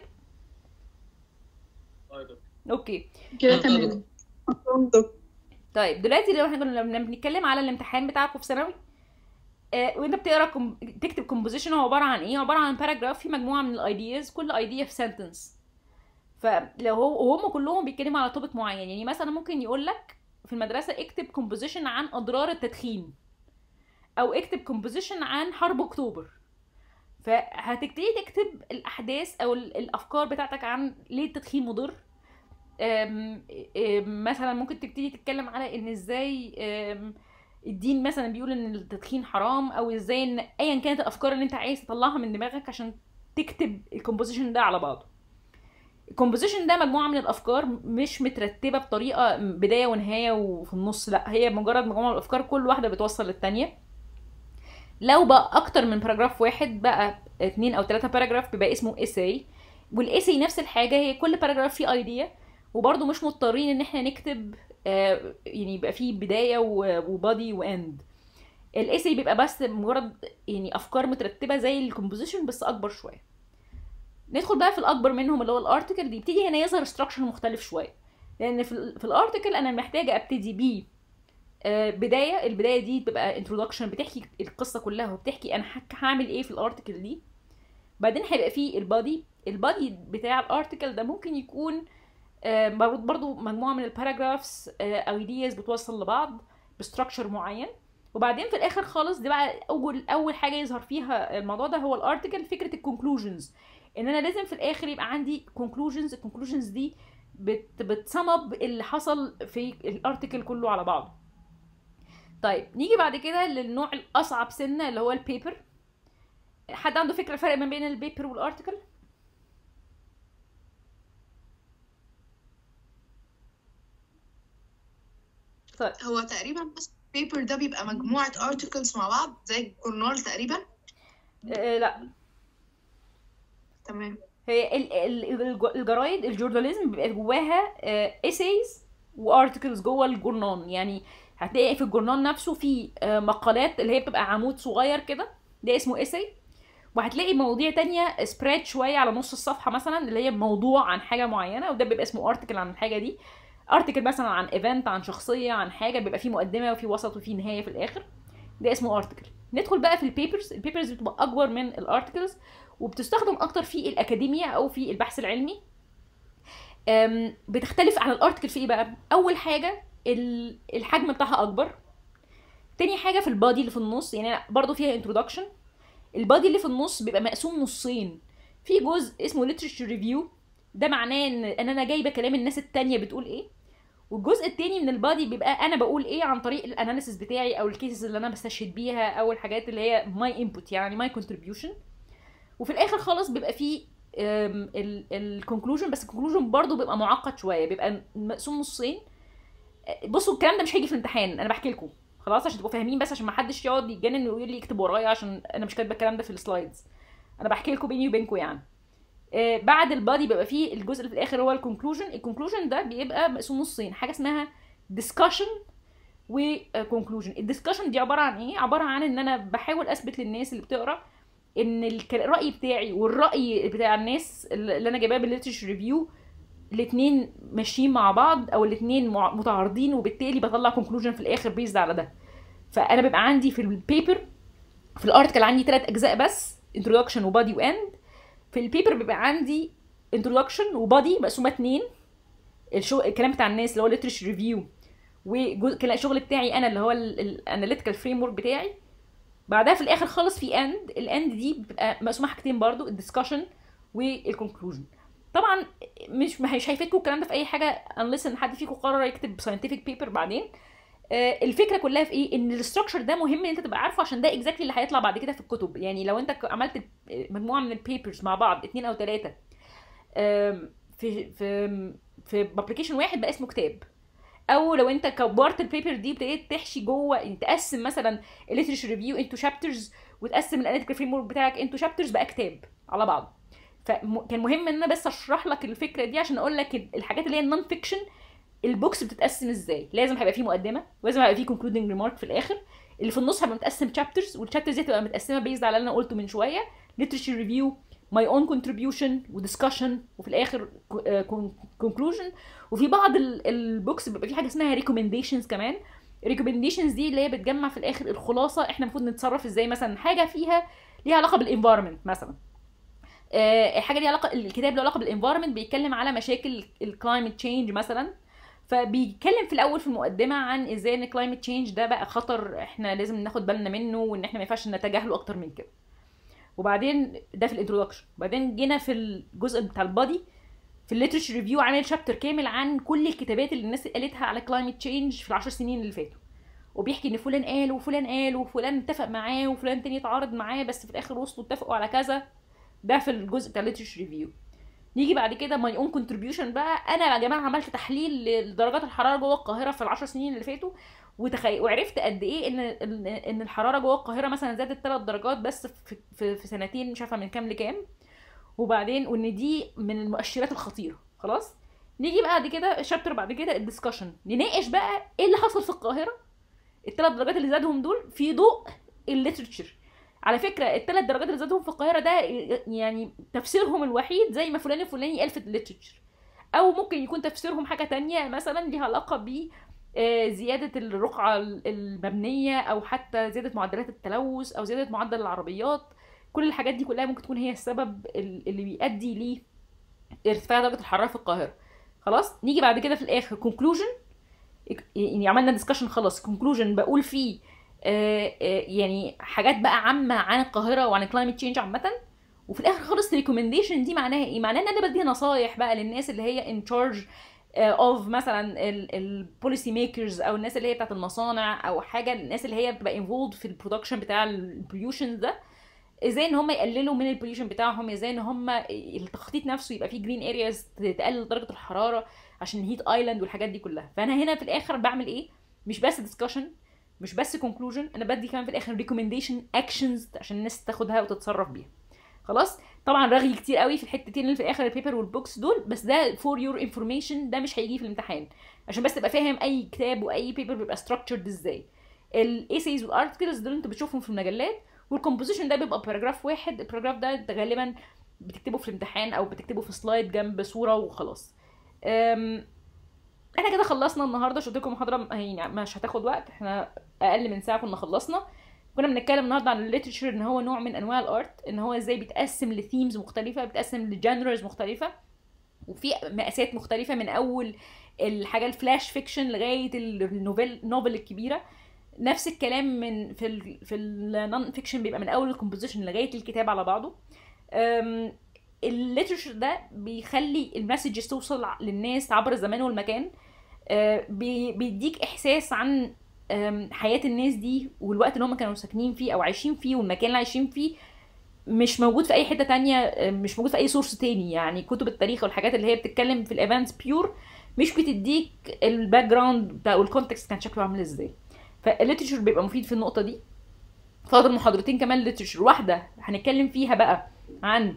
اوكي كده تمام طيب دلوقتي لو احنا كنا لما بنتكلم على الامتحان بتاعكم في ثانوي آه وانت بتقرا كم... تكتب كومبوزيشن هو عباره عن ايه عباره عن باراجراف في مجموعه من الايدياز كل ايديا في سنتنس فلو هو وهم كلهم بيتكلموا على توبيك معين يعني مثلا ممكن يقول لك في المدرسه اكتب كومبوزيشن عن اضرار التدخين او اكتب كومبوزيشن عن حرب اكتوبر فهتبتدي تكتب الاحداث او ال- الافكار بتاعتك عن ليه التدخين مضر أم، أم، مثلا ممكن تبتدي تتكلم على ان ازاي أم، الدين مثلا بيقول ان التدخين حرام او ازاي ان ايا كانت الافكار اللي انت عايز تطلعها من دماغك عشان تكتب الكومبوزيشن ده على بعضه الكومبوزيشن ده مجموعه من الافكار مش مترتبه بطريقه بدايه ونهايه وفي النص لا هي مجرد مجموعه من الافكار كل واحده بتوصل للتانيه لو بقى اكتر من باراجراف واحد بقى اتنين او تلاتة باراجراف بيبقى اسمه اساي والايساي نفس الحاجه هي كل باراجراف فيه ايديا وبرضه مش مضطرين ان احنا نكتب آه، يعني يبقى فيه بدايه وبادي واند الايساي بيبقى بس مجرد يعني افكار مترتبه زي الكومبوزيشن بس اكبر شويه ندخل بقى في الاكبر منهم اللي هو الارتكل بيبتدي هنا يظهر ستراكشر مختلف شويه لان في, ال- في الارتكل انا محتاجه ابتدي بيه آه، بدايه البدايه دي بتبقى انترودكشن بتحكي القصه كلها وبتحكي انا هك- هعمل ايه في الارتكل دي بعدين هيبقى فيه البادي البادي بتاع الارتكل ده ممكن يكون آه، برضو برضو مجموعه من الباراجرافز او ايدياز بتوصل لبعض بستراكشر معين وبعدين في الاخر خالص دي بقى اول اول حاجه يظهر فيها الموضوع ده هو الارتكل فكره الكونكلوجنز ان انا لازم في الاخر يبقى عندي كونكلوجنز الكونكلوجنز دي بت بتصمب اللي حصل في الارتكل كله على بعضه طيب نيجي بعد كده للنوع الاصعب سنه اللي هو البيبر حد عنده فكره الفرق ما بين البيبر والارتكل طيب هو تقريبا بس البيبر ده بيبقى مجموعة articles مع بعض زي الجورنال تقريبا آه لا تمام هي ال- ال- الج- الجرايد الجورناليزم بيبقى جواها ايسيز وارتكلز جوه الجورنال يعني هتلاقي في الجورنال نفسه في آه، مقالات اللي هي بتبقى عمود صغير كده ده اسمه ايسي وهتلاقي مواضيع تانية سبريد شوية على نص الصفحة مثلا اللي هي موضوع عن حاجة معينة وده بيبقى اسمه ارتكل عن الحاجة دي ارتكل مثلا عن ايفنت عن شخصية عن حاجة بيبقى فيه مقدمة وفيه وسط وفيه نهاية في الآخر ده اسمه ارتكل ندخل بقى في البيبرز البيبرز بتبقى اكبر من الارتكلز وبتستخدم اكتر في الاكاديميا او في البحث العلمي أم، بتختلف عن الارتكل في ايه بقى اول حاجه ال- الحجم بتاعها اكبر تاني حاجه في البادي اللي في النص يعني برضو فيها انترودكشن البادي اللي في النص بيبقى مقسوم نصين في جزء اسمه literature ريفيو ده معناه ان ان انا جايبه كلام الناس التانية بتقول ايه والجزء التاني من البادي بيبقى انا بقول ايه عن طريق الاناليسيس بتاعي او الكيسز اللي انا بستشهد بيها او الحاجات اللي هي ماي انبوت يعني ماي كونتريبيوشن وفي الاخر خالص بيبقى فيه الكونكلوجن بس الكونكلوجن برضو بيبقى معقد شويه بيبقى مقسوم نصين آه، بصوا الكلام ده مش هيجي في الامتحان انا بحكي لكم خلاص عشان تبقوا فاهمين بس عشان ما حدش يقعد يتجنن ويقول لي يكتب ورايا عشان انا مش كاتبه الكلام ده في السلايدز انا بحكي لكم بيني وبينكم يعني آه، بعد البادي بيبقى فيه الجزء اللي في الاخر هو الكونكلوجن الكونكلوجن ده بيبقى مقسوم نصين حاجه اسمها discussion وكونكلوجن الدiscussion دي عباره عن ايه عباره عن ان انا بحاول اثبت للناس اللي بتقرا ان الك- الراي بتاعي والراي بتاع الناس اللي انا جايباه بالليترشر ريفيو الاثنين ماشيين مع بعض او الاثنين متعارضين وبالتالي بطلع كونكلوجن في الاخر بيزد على ده فانا بيبقى عندي في البيبر في الارتكل عندي ثلاث اجزاء بس introduction وبادي واند في البيبر بيبقى عندي introduction وبادي مقسومه اتنين الشو... الكلام بتاع الناس اللي هو literature ريفيو والشغل بتاعي انا اللي هو الاناليتيكال فريم ورك بتاعي بعدها في الاخر خالص في اند الاند دي بتبقى مقسومه حاجتين برضو الدiscussion والكونكلوجن طبعا مش مش هيفيدكم الكلام ده في اي حاجه unless ان حد فيكم قرر يكتب scientific paper بعدين آه، الفكره كلها في ايه ان الاستراكشر ده مهم ان انت تبقى عارفه عشان ده اكزاكتلي اللي هيطلع بعد كده في الكتب يعني لو انت عملت مجموعه من البيبرز مع بعض اتنين او ثلاثه في في في بابليكيشن واحد بقى اسمه كتاب او لو انت كبرت البيبر دي ابتديت تحشي جوه يعني تقسم مثلا الليترشر ريفيو انتو شابترز وتقسم الاناليتيكال فريم ورك بتاعك انتو شابترز بقى كتاب على بعض فكان مهم ان انا بس اشرح لك الفكره دي عشان اقول لك الحاجات اللي هي النون فيكشن البوكس بتتقسم ازاي لازم هيبقى فيه مقدمه ولازم هيبقى فيه كونكلودنج ريمارك في الاخر اللي في النص هيبقى متقسم شابترز والشابترز دي هتبقى متقسمه بيزد على اللي انا قلته من شويه literature ريفيو ماي اون كونتريبيوشن ودiscussion وفي الاخر كونكلوجن وفي بعض البوكس بيبقى في حاجه اسمها ريكومنديشنز كمان الريكومنديشنز دي اللي هي بتجمع في الاخر الخلاصه احنا المفروض نتصرف ازاي مثلا حاجه فيها ليها علاقه بالانفايرمنت مثلا آه، حاجه ليها علاقه الكتاب له علاقه بالانفايرمنت بيتكلم على مشاكل الكلايمت تشينج مثلا فبيتكلم في الاول في المقدمه عن ازاي ان الكلايمت تشينج ده بقى خطر احنا لازم ناخد بالنا منه وان احنا ما ينفعش نتجاهله اكتر من كده وبعدين ده في الانترودكشن وبعدين جينا في الجزء بتاع البادي في الليترشر ريفيو عامل شابتر كامل عن كل الكتابات اللي الناس قالتها على كلايمت تشينج في العشر سنين اللي فاتوا وبيحكي ان فلان قال وفلان قال وفلان اتفق معاه وفلان تاني اتعارض معاه بس في الاخر وصلوا اتفقوا على كذا ده في الجزء بتاع الليترشر ريفيو نيجي بعد كده ماي اون كونتريبيوشن بقى انا يا جماعه عملت تحليل لدرجات الحراره جوه القاهره في العشر سنين اللي فاتوا وتخي... وعرفت قد ايه ان ان إن الحراره جوه القاهره مثلا زادت 3 درجات بس في, في, في سنتين مش عارفه من كام لكام وبعدين وان دي من المؤشرات الخطيره خلاص نيجي بعد كده شابتر بعد كده الدسكشن نناقش بقى ايه اللي حصل في القاهره الثلاث درجات اللي زادهم دول في ضوء الليترشر على فكره الثلاث درجات اللي زادهم في القاهره ده يعني تفسيرهم الوحيد زي ما فلان الفلاني قال في الليترشر او ممكن يكون تفسيرهم حاجه تانية مثلا ليها علاقه ب آه، زيادة الرقعة المبنية أو حتى زيادة معدلات التلوث أو زيادة معدل العربيات كل الحاجات دي كلها ممكن تكون هي السبب ال- اللي بيؤدي لارتفاع درجة الحرارة في القاهرة خلاص نيجي بعد كده في الآخر conclusion يعني عملنا ديسكشن خلاص conclusion بقول فيه آه، آه، يعني حاجات بقى عامة عن القاهرة وعن الكلايمت تشينج عامة وفي الاخر خالص ريكومنديشن دي معناها ايه معناها ان انا بدي نصايح بقى للناس اللي هي ان تشارج اوف مثلا البوليسي ميكرز او الناس اللي هي بتاعت المصانع او حاجه الناس اللي هي بتبقى انفولد في البرودكشن بتاع البوليوشن ده ازاي ان هم يقللوا من البوليوشن بتاعهم ازاي ان هم التخطيط نفسه يبقى فيه جرين ارياز تقلل درجه الحراره عشان هيت ايلاند والحاجات دي كلها فانا هنا في الاخر بعمل ايه مش بس ديسكشن مش بس كونكلوجن انا بدي كمان في الاخر ريكومنديشن اكشنز عشان الناس تاخدها وتتصرف بيها خلاص طبعا رغي كتير قوي في الحتتين اللي في الاخر البيبر والبوكس دول بس ده فور يور انفورميشن ده مش هيجي في الامتحان عشان بس تبقى فاهم اي كتاب واي بيبر بيبقى structured ازاي الايسيز والارتكلز دول انت بتشوفهم في المجلات والكومبوزيشن ده بيبقى باراجراف واحد الباراجراف ده انت غالبا بتكتبه في الامتحان او بتكتبه في سلايد جنب صوره وخلاص أم، احنا كده خلصنا النهارده شفت لكم محاضره يعني مش هتاخد وقت احنا اقل من ساعه كنا خلصنا كنا بنتكلم النهارده عن الليترشر ان هو نوع من انواع الارت ان هو ازاي بيتقسم لثيمز مختلفه بيتقسم لجانرز مختلفه وفي مقاسات مختلفه من اول الحاجه الفلاش فيكشن لغايه النوفيل نوفل الكبيره نفس الكلام من في ال في النون فيكشن بيبقى من اول الكومبوزيشن لغايه الكتاب على بعضه أم، الليترشر ده بيخلي المسجز توصل للناس عبر الزمان والمكان أه، بي- بيديك احساس عن أم، حياه الناس دي والوقت اللي هم كانوا ساكنين فيه او عايشين فيه والمكان اللي عايشين فيه مش موجود في اي حته تانية أم، مش موجود في اي سورس تاني يعني كتب التاريخ والحاجات اللي هي بتتكلم في الايفنتس بيور مش بتديك الباك جراوند بتاع والكونتكست كان شكله عامل ازاي فالليترشر بيبقى مفيد في النقطه دي فاضل محاضرتين كمان ليترشر واحده هنتكلم فيها بقى عن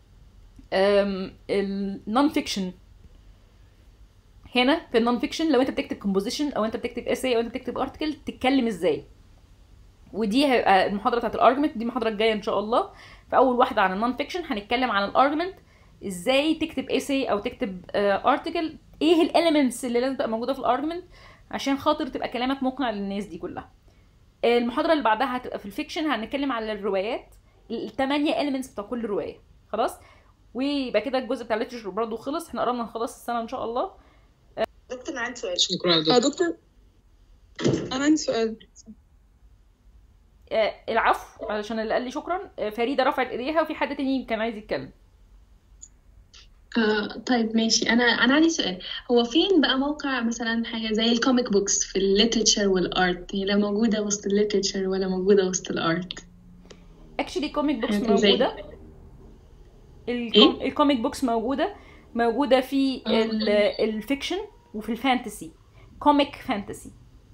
النون فيكشن هنا في النون فيكشن لو انت بتكتب كومبوزيشن او انت بتكتب اساي او انت بتكتب ارتكل تتكلم ازاي ودي هيبقى المحاضره بتاعت الارجمنت دي المحاضره الجايه ان شاء الله فاول واحده عن النون فيكشن هنتكلم عن الارجمنت ازاي تكتب اساي او تكتب ارتكل ايه الاليمنتس اللي لازم تبقى موجوده في الارجمنت عشان خاطر تبقى كلامك مقنع للناس دي كلها المحاضره اللي بعدها هتبقى في الفيكشن هنتكلم على الروايات الثمانيه elements بتوع كل روايه خلاص ويبقى كده الجزء بتاع الليترشر برضه خلص احنا قربنا نخلص السنه ان شاء الله دكتور انا عندي سؤال شكرا يا آه دكتور دكتور أنا عندي سؤال آه العفو علشان اللي قال لي شكرا آه فريده رفعت ايديها وفي حد تاني كان عايز يتكلم آه طيب ماشي انا انا عندي سؤال هو فين بقى موقع مثلا حاجه زي الكوميك بوكس في الليترشر والارت هي لا موجوده وسط الليترشر ولا موجوده وسط الارت اكشلي كوميك بوكس حاجات زي- موجوده الكوم... الكوميك بوكس موجوده موجوده في آه. ال- الفيكشن وفي الفانتسي كوميك فانتسي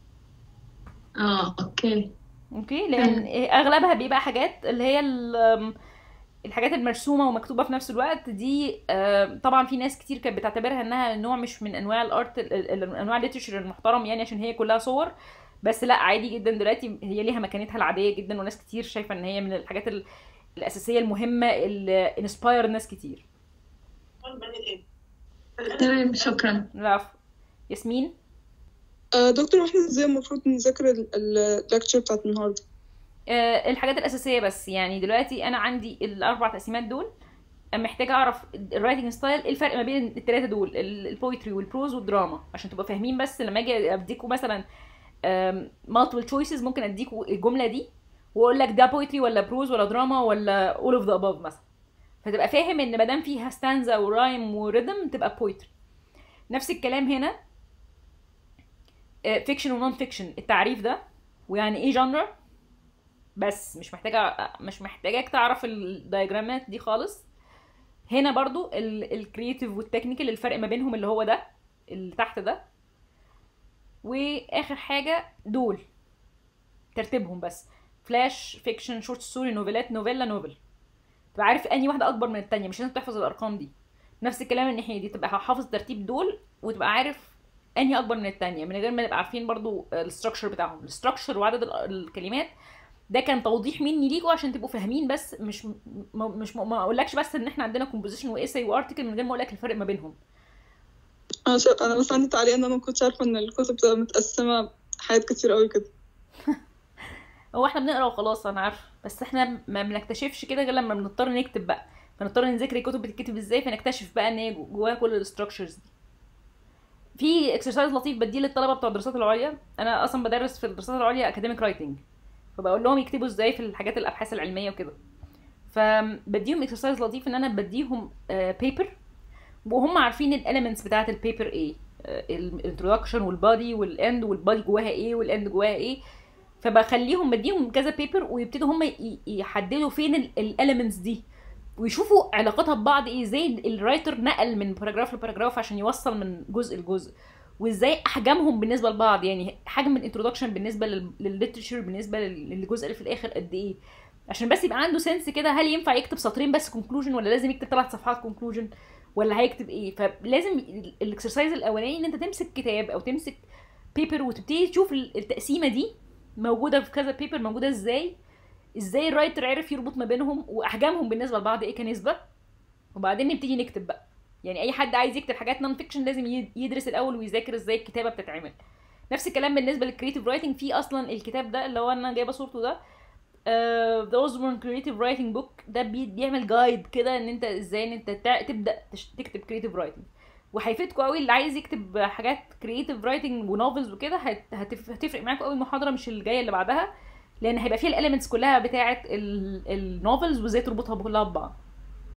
اه اوكي اوكي لان اغلبها بيبقى حاجات اللي هي ال- الحاجات المرسومه ومكتوبه في نفس الوقت دي آه، طبعا في ناس كتير كانت بتعتبرها انها نوع مش من انواع الارت ال- ال- من انواع الليترشر المحترم يعني عشان هي كلها صور بس لا عادي جدا دلوقتي هي ليها مكانتها العاديه جدا وناس كتير شايفه ان هي من الحاجات ال- الاساسيه المهمه اللي انسباير ناس كتير تمام شكرا العفو ياسمين آه دكتور احنا ازاي المفروض نذاكر الليكتشر بتاعت النهارده آه، الحاجات الاساسيه بس يعني دلوقتي انا عندي الاربع تقسيمات دول محتاجه اعرف الرايتنج ستايل ايه الفرق ما بين الثلاثه دول البويتري والبروز والدراما عشان تبقوا فاهمين بس لما اجي اديكوا مثلا مالتيبل تشويسز ممكن اديكوا الجمله دي واقول لك ده بويتري ولا بروز ولا دراما ولا اول اوف ذا اباف مثلا فتبقى فاهم ان ما دام فيها ستانزا ورايم وريدم تبقى بويتري نفس الكلام هنا فيكشن ونون فيكشن التعريف ده ويعني ايه جانرا بس مش محتاجه مش محتاجاك تعرف الدايجرامات دي خالص هنا برضو الكرييتيف والتكنيكال الفرق ما بينهم اللي هو ده اللي تحت ده واخر حاجه دول ترتيبهم بس فلاش فيكشن شورت ستوري نوفيلات نوفيلا نوفل تبقى عارف انهي واحده اكبر من التانية مش لازم تحفظ الارقام دي نفس الكلام الناحيه دي تبقى حافظ ترتيب دول وتبقى عارف انهي اكبر من التانية من غير ما نبقى عارفين برضو الاستراكشر بتاعهم الاستراكشر وعدد ال- الكلمات ده كان توضيح مني ليكوا عشان تبقوا فاهمين بس مش م- مش م- ما اقولكش بس ان احنا عندنا كومبوزيشن وايساي وارتكل من غير ما اقول لك الفرق ما بينهم انا شا... انا بس عندي تعليق ان انا ما كنتش عارفه ان الكتب بتبقى متقسمه حاجات كتير قوي كده هو احنا بنقرا وخلاص انا عارفه بس احنا ما بنكتشفش كده غير لما بنضطر نكتب بقى فنضطر نذاكر الكتب بتتكتب ازاي فنكتشف بقى ان هي جو- جواها كل الاستراكشرز دي في اكسرسايز لطيف بديه للطلبه بتوع الدراسات العليا انا اصلا بدرس في الدراسات العليا اكاديميك رايتنج فبقول لهم يكتبوا ازاي في الحاجات الابحاث العلميه وكده فبديهم اكسرسايز لطيف ان انا بديهم بيبر وهم عارفين الاليمنتس بتاعه البيبر ايه الانترودكشن والبادي والاند والبادي جواها ايه والاند جواها ايه فبخليهم بديهم كذا بيبر ويبتدوا هم ي- يحددوا فين الاليمنتس دي ويشوفوا علاقتها ببعض ايه ازاي الرايتر نقل من باراجراف لباراجراف عشان يوصل من جزء لجزء وازاي احجامهم بالنسبه لبعض يعني حجم الانترودكشن بالنسبه للليترشر بالنسبه لل- للجزء اللي في الاخر قد ايه عشان بس يبقى عنده سنس كده هل ينفع يكتب سطرين بس كونكلوجن ولا لازم يكتب ثلاث صفحات كونكلوجن ولا هيكتب ايه فلازم الاكسرسايز الاولاني ان انت تمسك كتاب او تمسك بيبر وتبتدي تشوف ال- التقسيمه دي موجوده في كذا بيبر موجوده ازاي ازاي الرايتر عرف يربط ما بينهم واحجامهم بالنسبه لبعض ايه كنسبه وبعدين نبتدي نكتب بقى يعني اي حد عايز يكتب حاجات نون فيكشن لازم ي- يدرس الاول ويذاكر ازاي الكتابه بتتعمل نفس الكلام بالنسبه للكريتيف رايتنج في اصلا الكتاب ده اللي هو انا جايبه صورته ده ذا اوزبورن كريتيف رايتنج بوك ده بي- بيعمل جايد كده ان انت ازاي ان انت تع- تبدا تش- تكتب كريتيف رايتنج وهيفيدكم قوي اللي عايز يكتب حاجات كريتيف رايتنج ونوفلز وكده هت- هتف- هتفرق معاكم قوي المحاضره مش اللي جايه اللي بعدها لان هيبقى فيها الاليمنتس كلها بتاعه النوفلز وازاي تربطها كلها ببعض